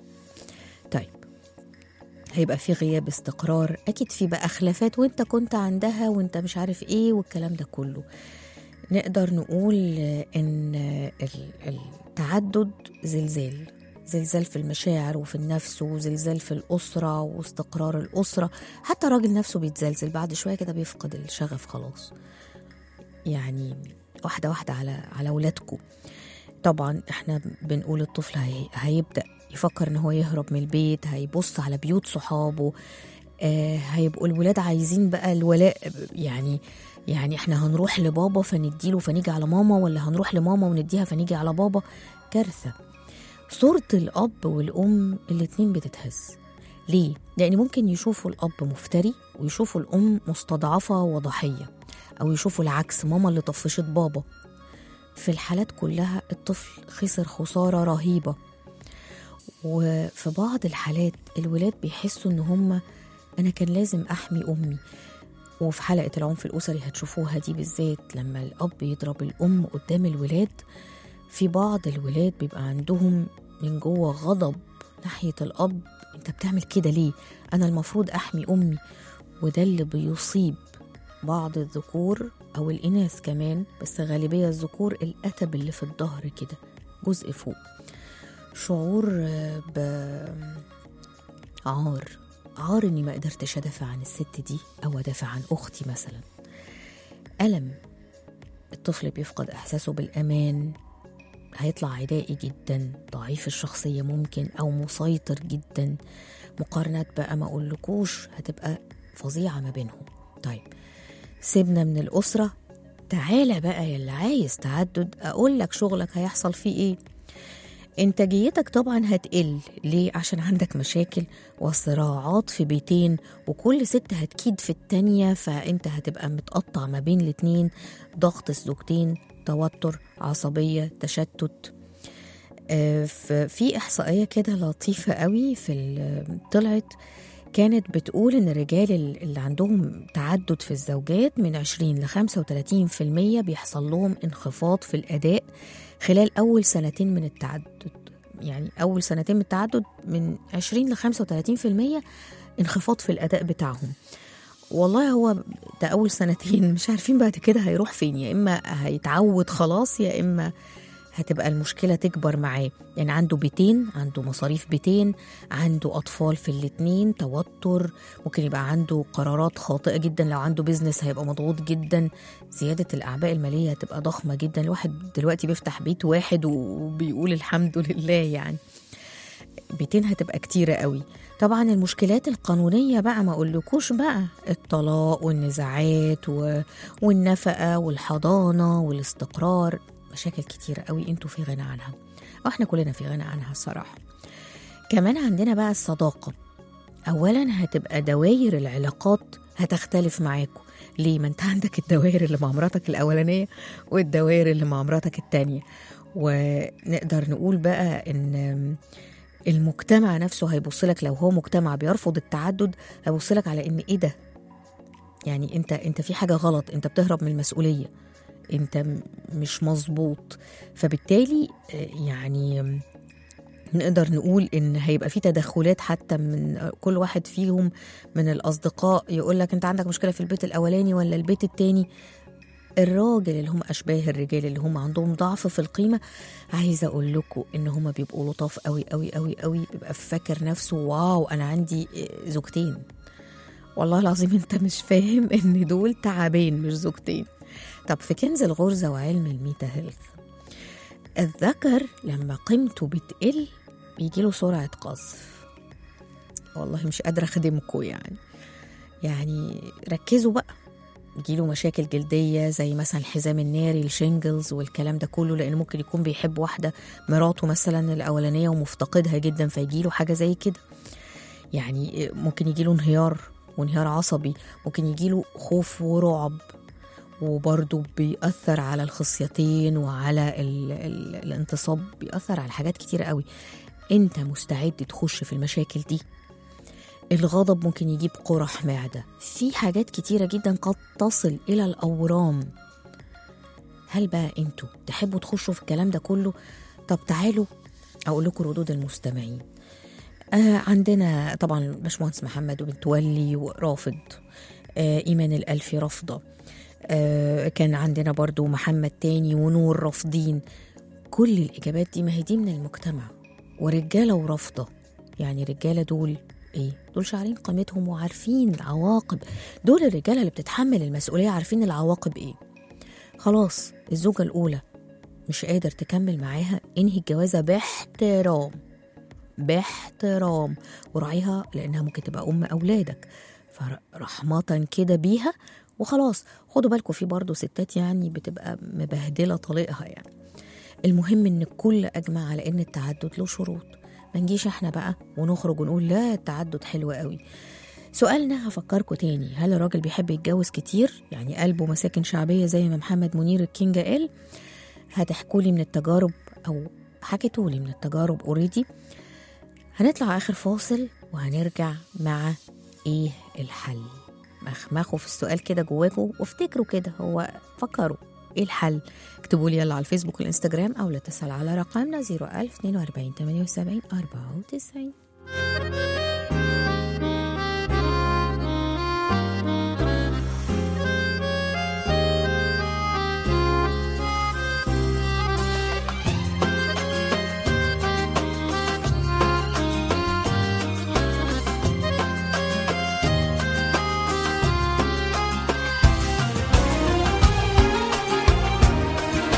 طيب هيبقى في غياب استقرار اكيد في بقى خلافات وانت كنت عندها وانت مش عارف ايه والكلام ده كله نقدر نقول ان ال- التعدد زلزال زلزال في المشاعر وفي النفس وزلزال في الأسرة واستقرار الأسرة حتى الراجل نفسه بيتزلزل بعد شوية كده بيفقد الشغف خلاص يعني واحدة واحدة على على ولادكم طبعا احنا بنقول الطفل هي هيبدأ يفكر ان هو يهرب من البيت هيبص على بيوت صحابه آه هيبقوا الولاد عايزين بقى الولاء يعني يعني احنا هنروح لبابا فنديله فنيجي على ماما ولا هنروح لماما ونديها فنيجي على بابا كارثة صورة الأب والأم الاتنين بتتهز ليه؟ لأن ممكن يشوفوا الأب مفتري ويشوفوا الأم مستضعفة وضحية أو يشوفوا العكس ماما اللي طفشت بابا في الحالات كلها الطفل خسر خسارة رهيبة وفي بعض الحالات الولاد بيحسوا ان هم انا كان لازم احمي امي وفي حلقة العنف الأسري هتشوفوها دي بالذات لما الأب يضرب الأم قدام الولاد في بعض الولاد بيبقى عندهم من جوه غضب ناحية الأب أنت بتعمل كده ليه؟ أنا المفروض أحمي أمي وده اللي بيصيب بعض الذكور أو الإناث كمان بس غالبية الذكور الأتب اللي في الظهر كده جزء فوق شعور آه، ب عار عار اني ما قدرتش ادافع عن الست دي او ادافع عن اختي مثلا الم الطفل بيفقد احساسه بالامان هيطلع عدائي جدا ضعيف الشخصية ممكن أو مسيطر جدا مقارنات بقى ما أقولكوش هتبقى فظيعة ما بينهم طيب سيبنا من الأسرة تعالى بقى يلي عايز تعدد اقول لك شغلك هيحصل فيه ايه انتاجيتك طبعا هتقل ليه عشان عندك مشاكل وصراعات في بيتين وكل ست هتكيد في التانية فانت هتبقى متقطع ما بين الاتنين ضغط الزوجتين توتر عصبية تشتت آه، ف- في إحصائية كده لطيفة قوي في ال- طلعت كانت بتقول إن الرجال ال- اللي عندهم تعدد في الزوجات من 20 ل 35% بيحصل لهم انخفاض في الأداء خلال أول سنتين من التعدد يعني أول سنتين من التعدد من 20 ل 35% انخفاض في الأداء بتاعهم والله هو ده أول سنتين مش عارفين بعد كده هيروح فين يا إما هيتعود خلاص يا إما هتبقى المشكلة تكبر معاه يعني عنده بيتين عنده مصاريف بيتين عنده أطفال في الاتنين توتر ممكن يبقى عنده قرارات خاطئة جدا لو عنده بيزنس هيبقى مضغوط جدا زيادة الأعباء المالية هتبقى ضخمة جدا الواحد دلوقتي بيفتح بيت واحد وبيقول الحمد لله يعني بيتين هتبقى كتيرة قوي طبعا المشكلات القانونية بقى ما أقولكوش بقى الطلاق والنزاعات و... والنفقة والحضانة والاستقرار مشاكل كتيرة قوي انتوا في غنى عنها واحنا كلنا في غنى عنها الصراحة كمان عندنا بقى الصداقة أولا هتبقى دواير العلاقات هتختلف معاكم ليه ما انت عندك الدوائر اللي مع مراتك الأولانية والدوائر اللي مع مراتك التانية ونقدر نقول بقى ان المجتمع نفسه هيبص لك لو هو مجتمع بيرفض التعدد هيبص لك على ان ايه ده يعني انت انت في حاجه غلط انت بتهرب من المسؤوليه انت م- مش مظبوط فبالتالي آه، يعني آم، نقدر نقول ان هيبقى في تدخلات حتى من آه، كل واحد فيهم من الاصدقاء يقول لك انت عندك مشكله في البيت الاولاني ولا البيت التاني الراجل اللي هم اشباه الرجال اللي هم عندهم ضعف في القيمه عايزه اقول لكم ان هم بيبقوا لطاف قوي قوي قوي قوي بيبقى فاكر نفسه واو انا عندي آه، زوجتين والله العظيم انت مش فاهم ان دول تعبين مش زوجتين طب في كنز الغرزه وعلم الميتا هيلث الذكر لما قيمته بتقل بيجيله سرعه قذف والله مش قادره اخدمكم يعني يعني ركزوا بقى يجيله مشاكل جلدية زي مثلا الحزام الناري الشينجلز والكلام ده كله لأنه ممكن يكون بيحب واحدة مراته مثلا الأولانية ومفتقدها جدا فيجيله حاجة زي كده يعني ممكن يجيله انهيار وانهيار عصبي ممكن يجيله خوف ورعب وبرضه بيأثر على الخصيتين وعلى ال ال الانتصاب بيأثر على حاجات كتيرة قوي انت مستعد تخش في المشاكل دي الغضب ممكن يجيب قرح معدة في حاجات كتيرة جدا قد تصل إلى الأورام هل بقى انتوا تحبوا تخشوا في الكلام ده كله طب تعالوا أقول لكم ردود المستمعين آه عندنا طبعا باشمهندس محمد ومتولي ورافض آه إيمان الألفي رافضة آه كان عندنا برضو محمد تاني ونور رافضين كل الإجابات دي ما هي دي من المجتمع ورجالة ورافضة يعني رجالة دول ايه دول شاعرين قيمتهم وعارفين العواقب دول الرجاله اللي بتتحمل المسؤوليه عارفين العواقب ايه خلاص الزوجه الاولى مش قادر تكمل معاها انهي الجوازه باحترام باحترام وراعيها لانها ممكن تبقى ام اولادك فرحمة كده بيها وخلاص خدوا بالكم في برضه ستات يعني بتبقى مبهدله طليقها يعني المهم ان الكل اجمع على ان التعدد له شروط ما نجيش احنا بقى ونخرج ونقول لا التعدد حلو قوي سؤالنا هفكركم تاني هل الراجل بيحب يتجوز كتير يعني قلبه مساكن شعبية زي ما محمد منير الكينج قال هتحكوا لي من التجارب أو حكيتوا لي من التجارب اوريدي هنطلع آخر فاصل وهنرجع مع إيه الحل مخمخوا في السؤال كده جواكم وافتكروا كده هو فكروا ايه الحل اكتبوا لي يلا على الفيسبوك والانستجرام او لا تسأل على رقمنا 01042 78 94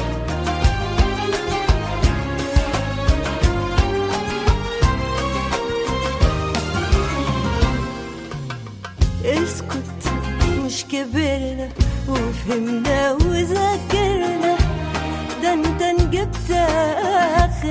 يا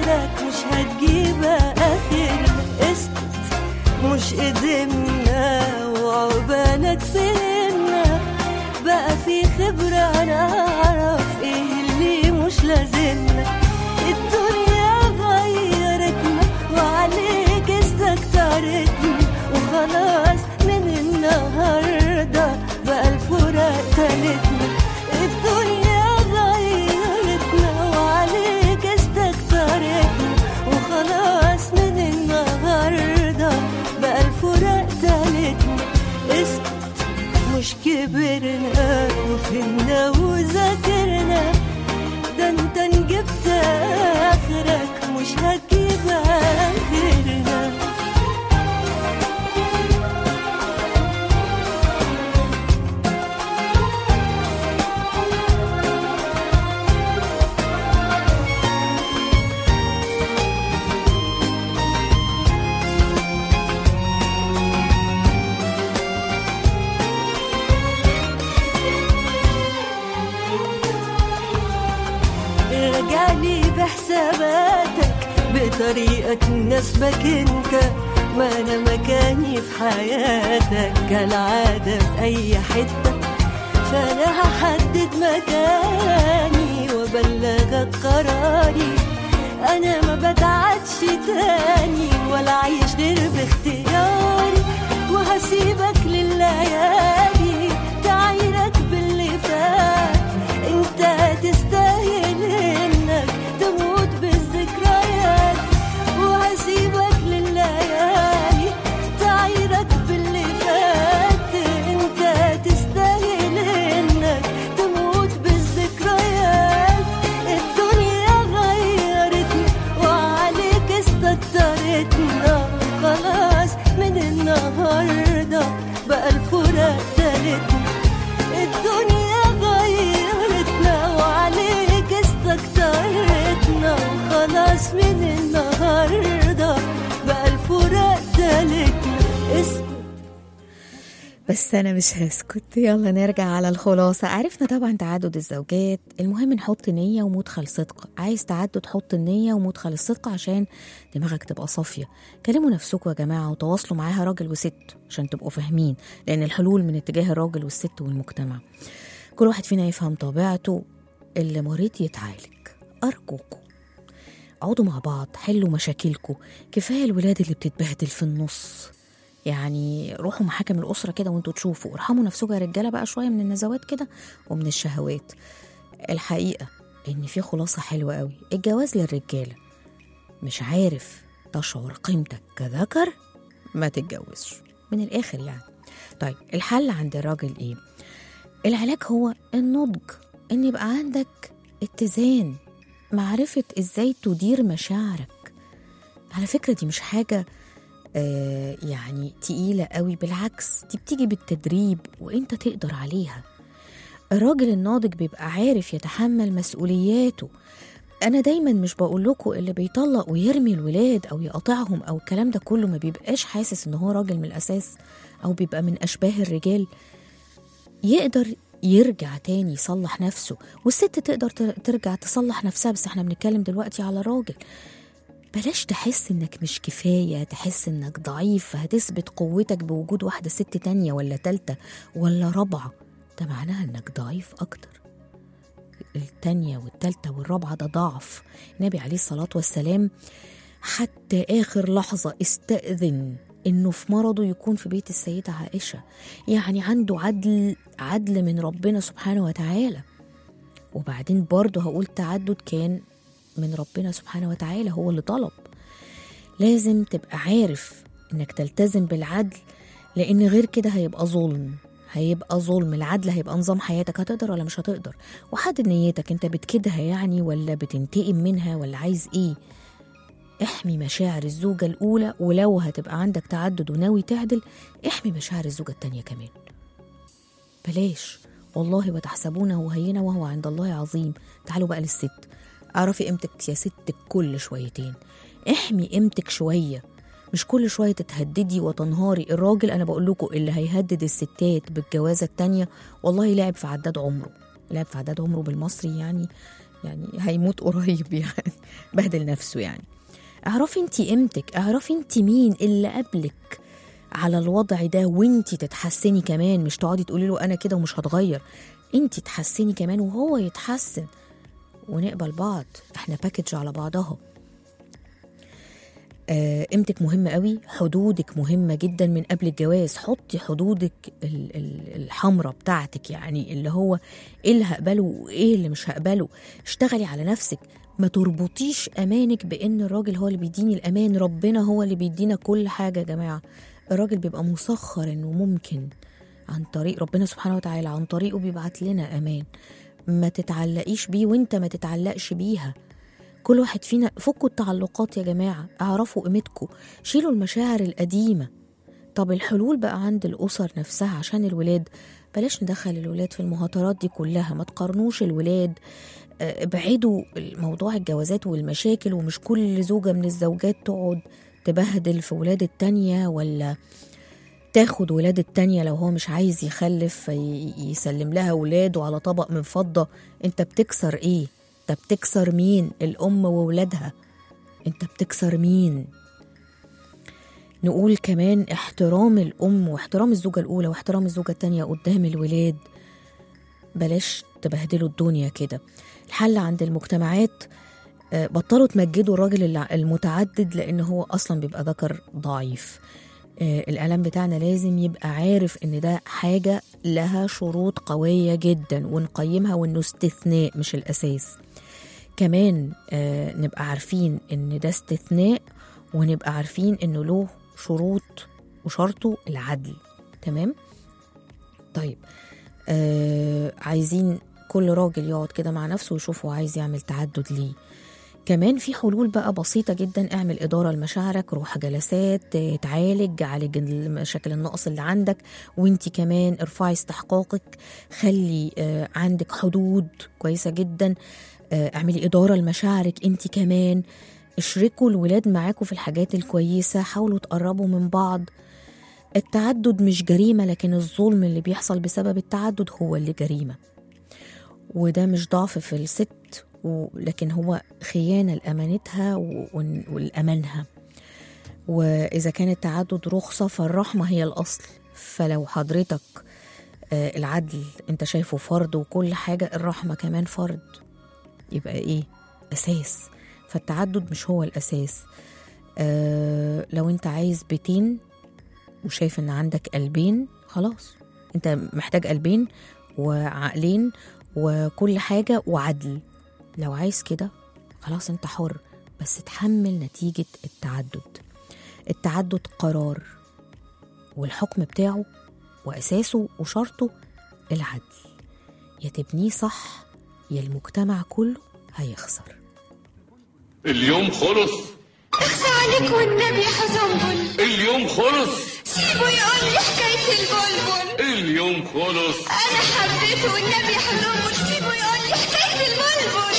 غيرك مش هتجيب اخرنا اسكت مش قدمنا وعقبالك فهمنا بقى في خبرة نعرف ايه اللي مش لازمنا الدنيا غيرتنا وعليك استكترتنا وخلاص من النهاردة بقى الفراق تالتنا الدنيا غيرتنا وعليك استكترتنا وخلاص من النهاردة بقى الفراق تالتنا اسكت مش كبرنا وفهمنا وذاكرنا ده انت نجبت اخرك مش هتجيب اخرنا ارجعلي بحساباتك بطريقة تناسبك انت ما انا مكاني في حياتك كالعادة في اي حتة فانا هحدد مكاني وابلغك قراري انا ما بتعدش تاني ولا عايش غير باختياري وهسيبك لليالي تعايرك باللي فات انت تستاهل انك تموت بالذكريات وهسيبك لليالي تعايرك باللي فات انت تستاهل انك تموت بالذكريات الدنيا غيرتنا وعليك استكترتنا خلاص من النهارده بقى الفراق تالتنا الدنيا غيرتنا وعليك استكترتنا وخلاص من النهارده بقى الفراق تالتنا اسكت بس أنا مش هسكت يلا نرجع على الخلاصة عرفنا طبعا تعدد الزوجات المهم نحط نية ومدخل صدق عايز تعدد حط النية ومدخل الصدق عشان دماغك تبقى صافية كلموا نفسكم يا جماعة وتواصلوا معاها راجل وست عشان تبقوا فاهمين لأن الحلول من اتجاه الراجل والست والمجتمع كل واحد فينا يفهم طبيعته اللي مريض يتعالج أرجوكم اقعدوا مع بعض حلوا مشاكلكم كفايه الولاد اللي بتتبهدل في النص يعني روحوا محاكم الاسره كده وانتوا تشوفوا ارحموا نفسكم يا رجاله بقى شويه من النزوات كده ومن الشهوات الحقيقه ان في خلاصه حلوه قوي الجواز للرجاله مش عارف تشعر قيمتك كذكر ما تتجوزش من الاخر يعني طيب الحل عند الراجل ايه العلاج هو النضج ان يبقى عندك اتزان معرفة ازاي تدير مشاعرك على فكرة دي مش حاجة آه يعني تقيلة قوي بالعكس دي بتيجي بالتدريب وانت تقدر عليها الراجل الناضج بيبقى عارف يتحمل مسؤولياته انا دايما مش بقول لكم اللي بيطلق ويرمي الولاد او يقاطعهم او الكلام ده كله ما بيبقاش حاسس ان هو راجل من الاساس او بيبقى من اشباه الرجال يقدر يرجع تاني يصلح نفسه والست تقدر تر- ترجع تصلح نفسها بس احنا بنتكلم دلوقتي على راجل بلاش تحس انك مش كفاية تحس انك ضعيف فهتثبت قوتك بوجود واحدة ست تانية ولا تالتة ولا رابعة ده معناها انك ضعيف اكتر التانية والتالتة والرابعة ده ضعف النبي عليه الصلاة والسلام حتى آخر لحظة استأذن إنه في مرضه يكون في بيت السيدة عائشة يعني عنده عدل عدل من ربنا سبحانه وتعالى وبعدين برضه هقول تعدد كان من ربنا سبحانه وتعالى هو اللي طلب لازم تبقى عارف إنك تلتزم بالعدل لأن غير كده هيبقى ظلم هيبقى ظلم العدل هيبقى نظام حياتك هتقدر ولا مش هتقدر وحدد نيتك انت بتكدها يعني ولا بتنتقم منها ولا عايز ايه احمي مشاعر الزوجة الأولى ولو هتبقى عندك تعدد وناوي تعدل احمي مشاعر الزوجة التانية كمان بلاش والله وتحسبونه هينا وهو عند الله عظيم تعالوا بقى للست اعرفي قيمتك يا ست كل شويتين احمي قيمتك شوية مش كل شوية تتهددي وتنهاري الراجل أنا بقول لكم اللي هيهدد الستات بالجوازة التانية والله لعب في عداد عمره لعب في عداد عمره بالمصري يعني يعني هيموت قريب يعني بهدل نفسه يعني اعرفي انت قيمتك اعرفي انت مين اللي قبلك على الوضع ده وانت تتحسني كمان مش تقعدي تقولي له انا كده ومش هتغير انت تحسني كمان وهو يتحسن ونقبل بعض احنا باكج على بعضها آه، قيمتك مهمة قوي حدودك مهمة جدا من قبل الجواز حطي حدودك ال- ال- الحمراء بتاعتك يعني اللي هو ايه اللي هقبله وايه اللي مش هقبله اشتغلي على نفسك ما تربطيش امانك بان الراجل هو اللي بيديني الامان ربنا هو اللي بيدينا كل حاجة يا جماعة الراجل بيبقى مسخر انه ممكن عن طريق ربنا سبحانه وتعالى عن طريقه بيبعت لنا امان ما تتعلقيش بيه وانت ما تتعلقش بيها كل واحد فينا فكوا التعلقات يا جماعة اعرفوا قيمتكم شيلوا المشاعر القديمة طب الحلول بقى عند الأسر نفسها عشان الولاد بلاش ندخل الولاد في المهاترات دي كلها ما تقارنوش الولاد آه، ابعدوا موضوع الجوازات والمشاكل ومش كل زوجة من الزوجات تقعد تبهدل في ولاد التانية ولا تاخد ولاد التانية لو هو مش عايز يخلف في- يسلم لها ولاده على طبق من فضة انت بتكسر ايه انت بتكسر مين الأم وولادها انت بتكسر مين نقول كمان احترام الأم واحترام الزوجة الأولى واحترام الزوجة التانية قدام الولاد بلاش تبهدلوا الدنيا كده الحل عند المجتمعات آه، بطلوا تمجدوا الراجل الع- المتعدد لأن هو أصلا بيبقى ذكر ضعيف آه، الإعلام بتاعنا لازم يبقى عارف إن ده حاجة لها شروط قوية جدا ونقيمها وإنه استثناء مش الأساس كمان آه، نبقى عارفين إن ده استثناء ونبقى عارفين إنه له شروط وشرطه العدل تمام طيب آه عايزين كل راجل يقعد كده مع نفسه ويشوف هو عايز يعمل تعدد ليه كمان في حلول بقى بسيطة جدا اعمل إدارة لمشاعرك روح جلسات آه، تعالج عالج المشاكل النقص اللي عندك وانتي كمان ارفعي استحقاقك خلي آه، عندك حدود كويسة جدا آه، اعملي إدارة لمشاعرك انتي كمان اشركوا الولاد معاكم في الحاجات الكويسة حاولوا تقربوا من بعض التعدد مش جريمة لكن الظلم اللي بيحصل بسبب التعدد هو اللي جريمة وده مش ضعف في الست و- لكن هو خيانة لأمانتها و- ون- والأمانها وإذا كان التعدد رخصة فالرحمة هي الأصل فلو حضرتك آه، العدل انت شايفه فرض وكل حاجة الرحمة كمان فرض يبقى ايه أساس فالتعدد مش هو الأساس آه لو انت عايز بيتين وشايف ان عندك قلبين خلاص انت محتاج قلبين وعقلين وكل حاجة وعدل لو عايز كده خلاص انت حر بس تحمل نتيجة التعدد التعدد قرار والحكم بتاعه وأساسه وشرطه العدل يا تبنيه صح يا المجتمع كله هيخسر اليوم خلص اخفى عليك والنبي حزنبل اليوم خلص سيبه يقول لي حكاية البلبل اليوم خلص أنا حبيته والنبي حزنبل سيبه يقول لي حكاية البلبل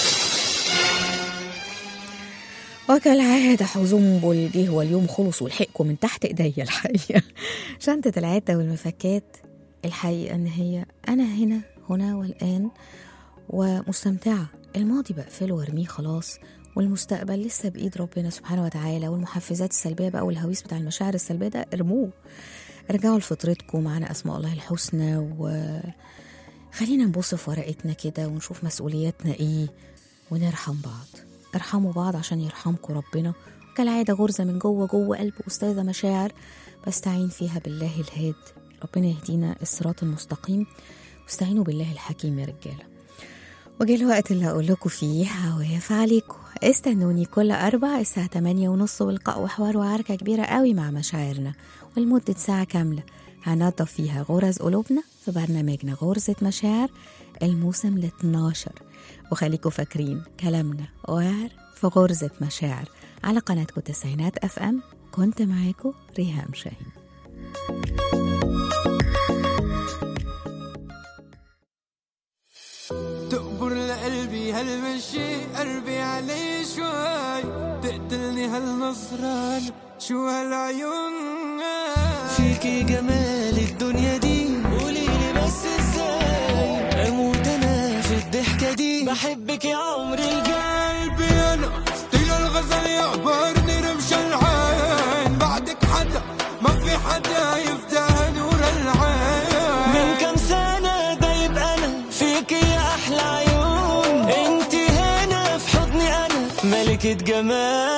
وكالعادة حزنبل جه واليوم خلص ولحقكم من تحت ايديا الحقيقة شنطة العتة والمفكات الحقيقة ان هي انا هنا هنا والان ومستمتعة الماضي بقفله وارميه خلاص والمستقبل لسه بايد ربنا سبحانه وتعالى والمحفزات السلبية بقى والهويس بتاع المشاعر السلبية ده ارموه ارجعوا لفطرتكم معانا اسماء الله الحسنى وخلينا نبص في ورقتنا كده ونشوف مسؤولياتنا ايه ونرحم بعض ارحموا بعض عشان يرحمكم ربنا كالعادة غرزة من جوه جوه قلب أستاذة مشاعر بستعين فيها بالله الهاد ربنا يهدينا الصراط المستقيم واستعينوا بالله الحكيم يا رجالة وجه الوقت اللي هقول لكم فيه هواف عليكم استنوني كل أربع الساعة 8 ونص ولقاء وحوار وعركة كبيرة قوي مع مشاعرنا ولمدة ساعة كاملة هنضف فيها غرز قلوبنا في برنامجنا غرزة مشاعر الموسم ال 12 وخليكم فاكرين كلامنا وعر في غرزة مشاعر على قناتكم تسعينات اف ام كنت معاكم ريهام شاهين تقبر لقلبي هالمشي قلبي عليه شوي تقتلني هالنصران شو هالعيون فيكي جمال الدنيا دي قوليلي بس ازاي اموت انا في الضحكة دي بحبك يا عمري قلبي انا ستيل الغزل يعبرني رمش العين بعدك حدا ما في حدا يفتح نور العين من كم سنة دايب أنا فيك يا أحلى عيون انت هنا في حضني أنا ملكة جمال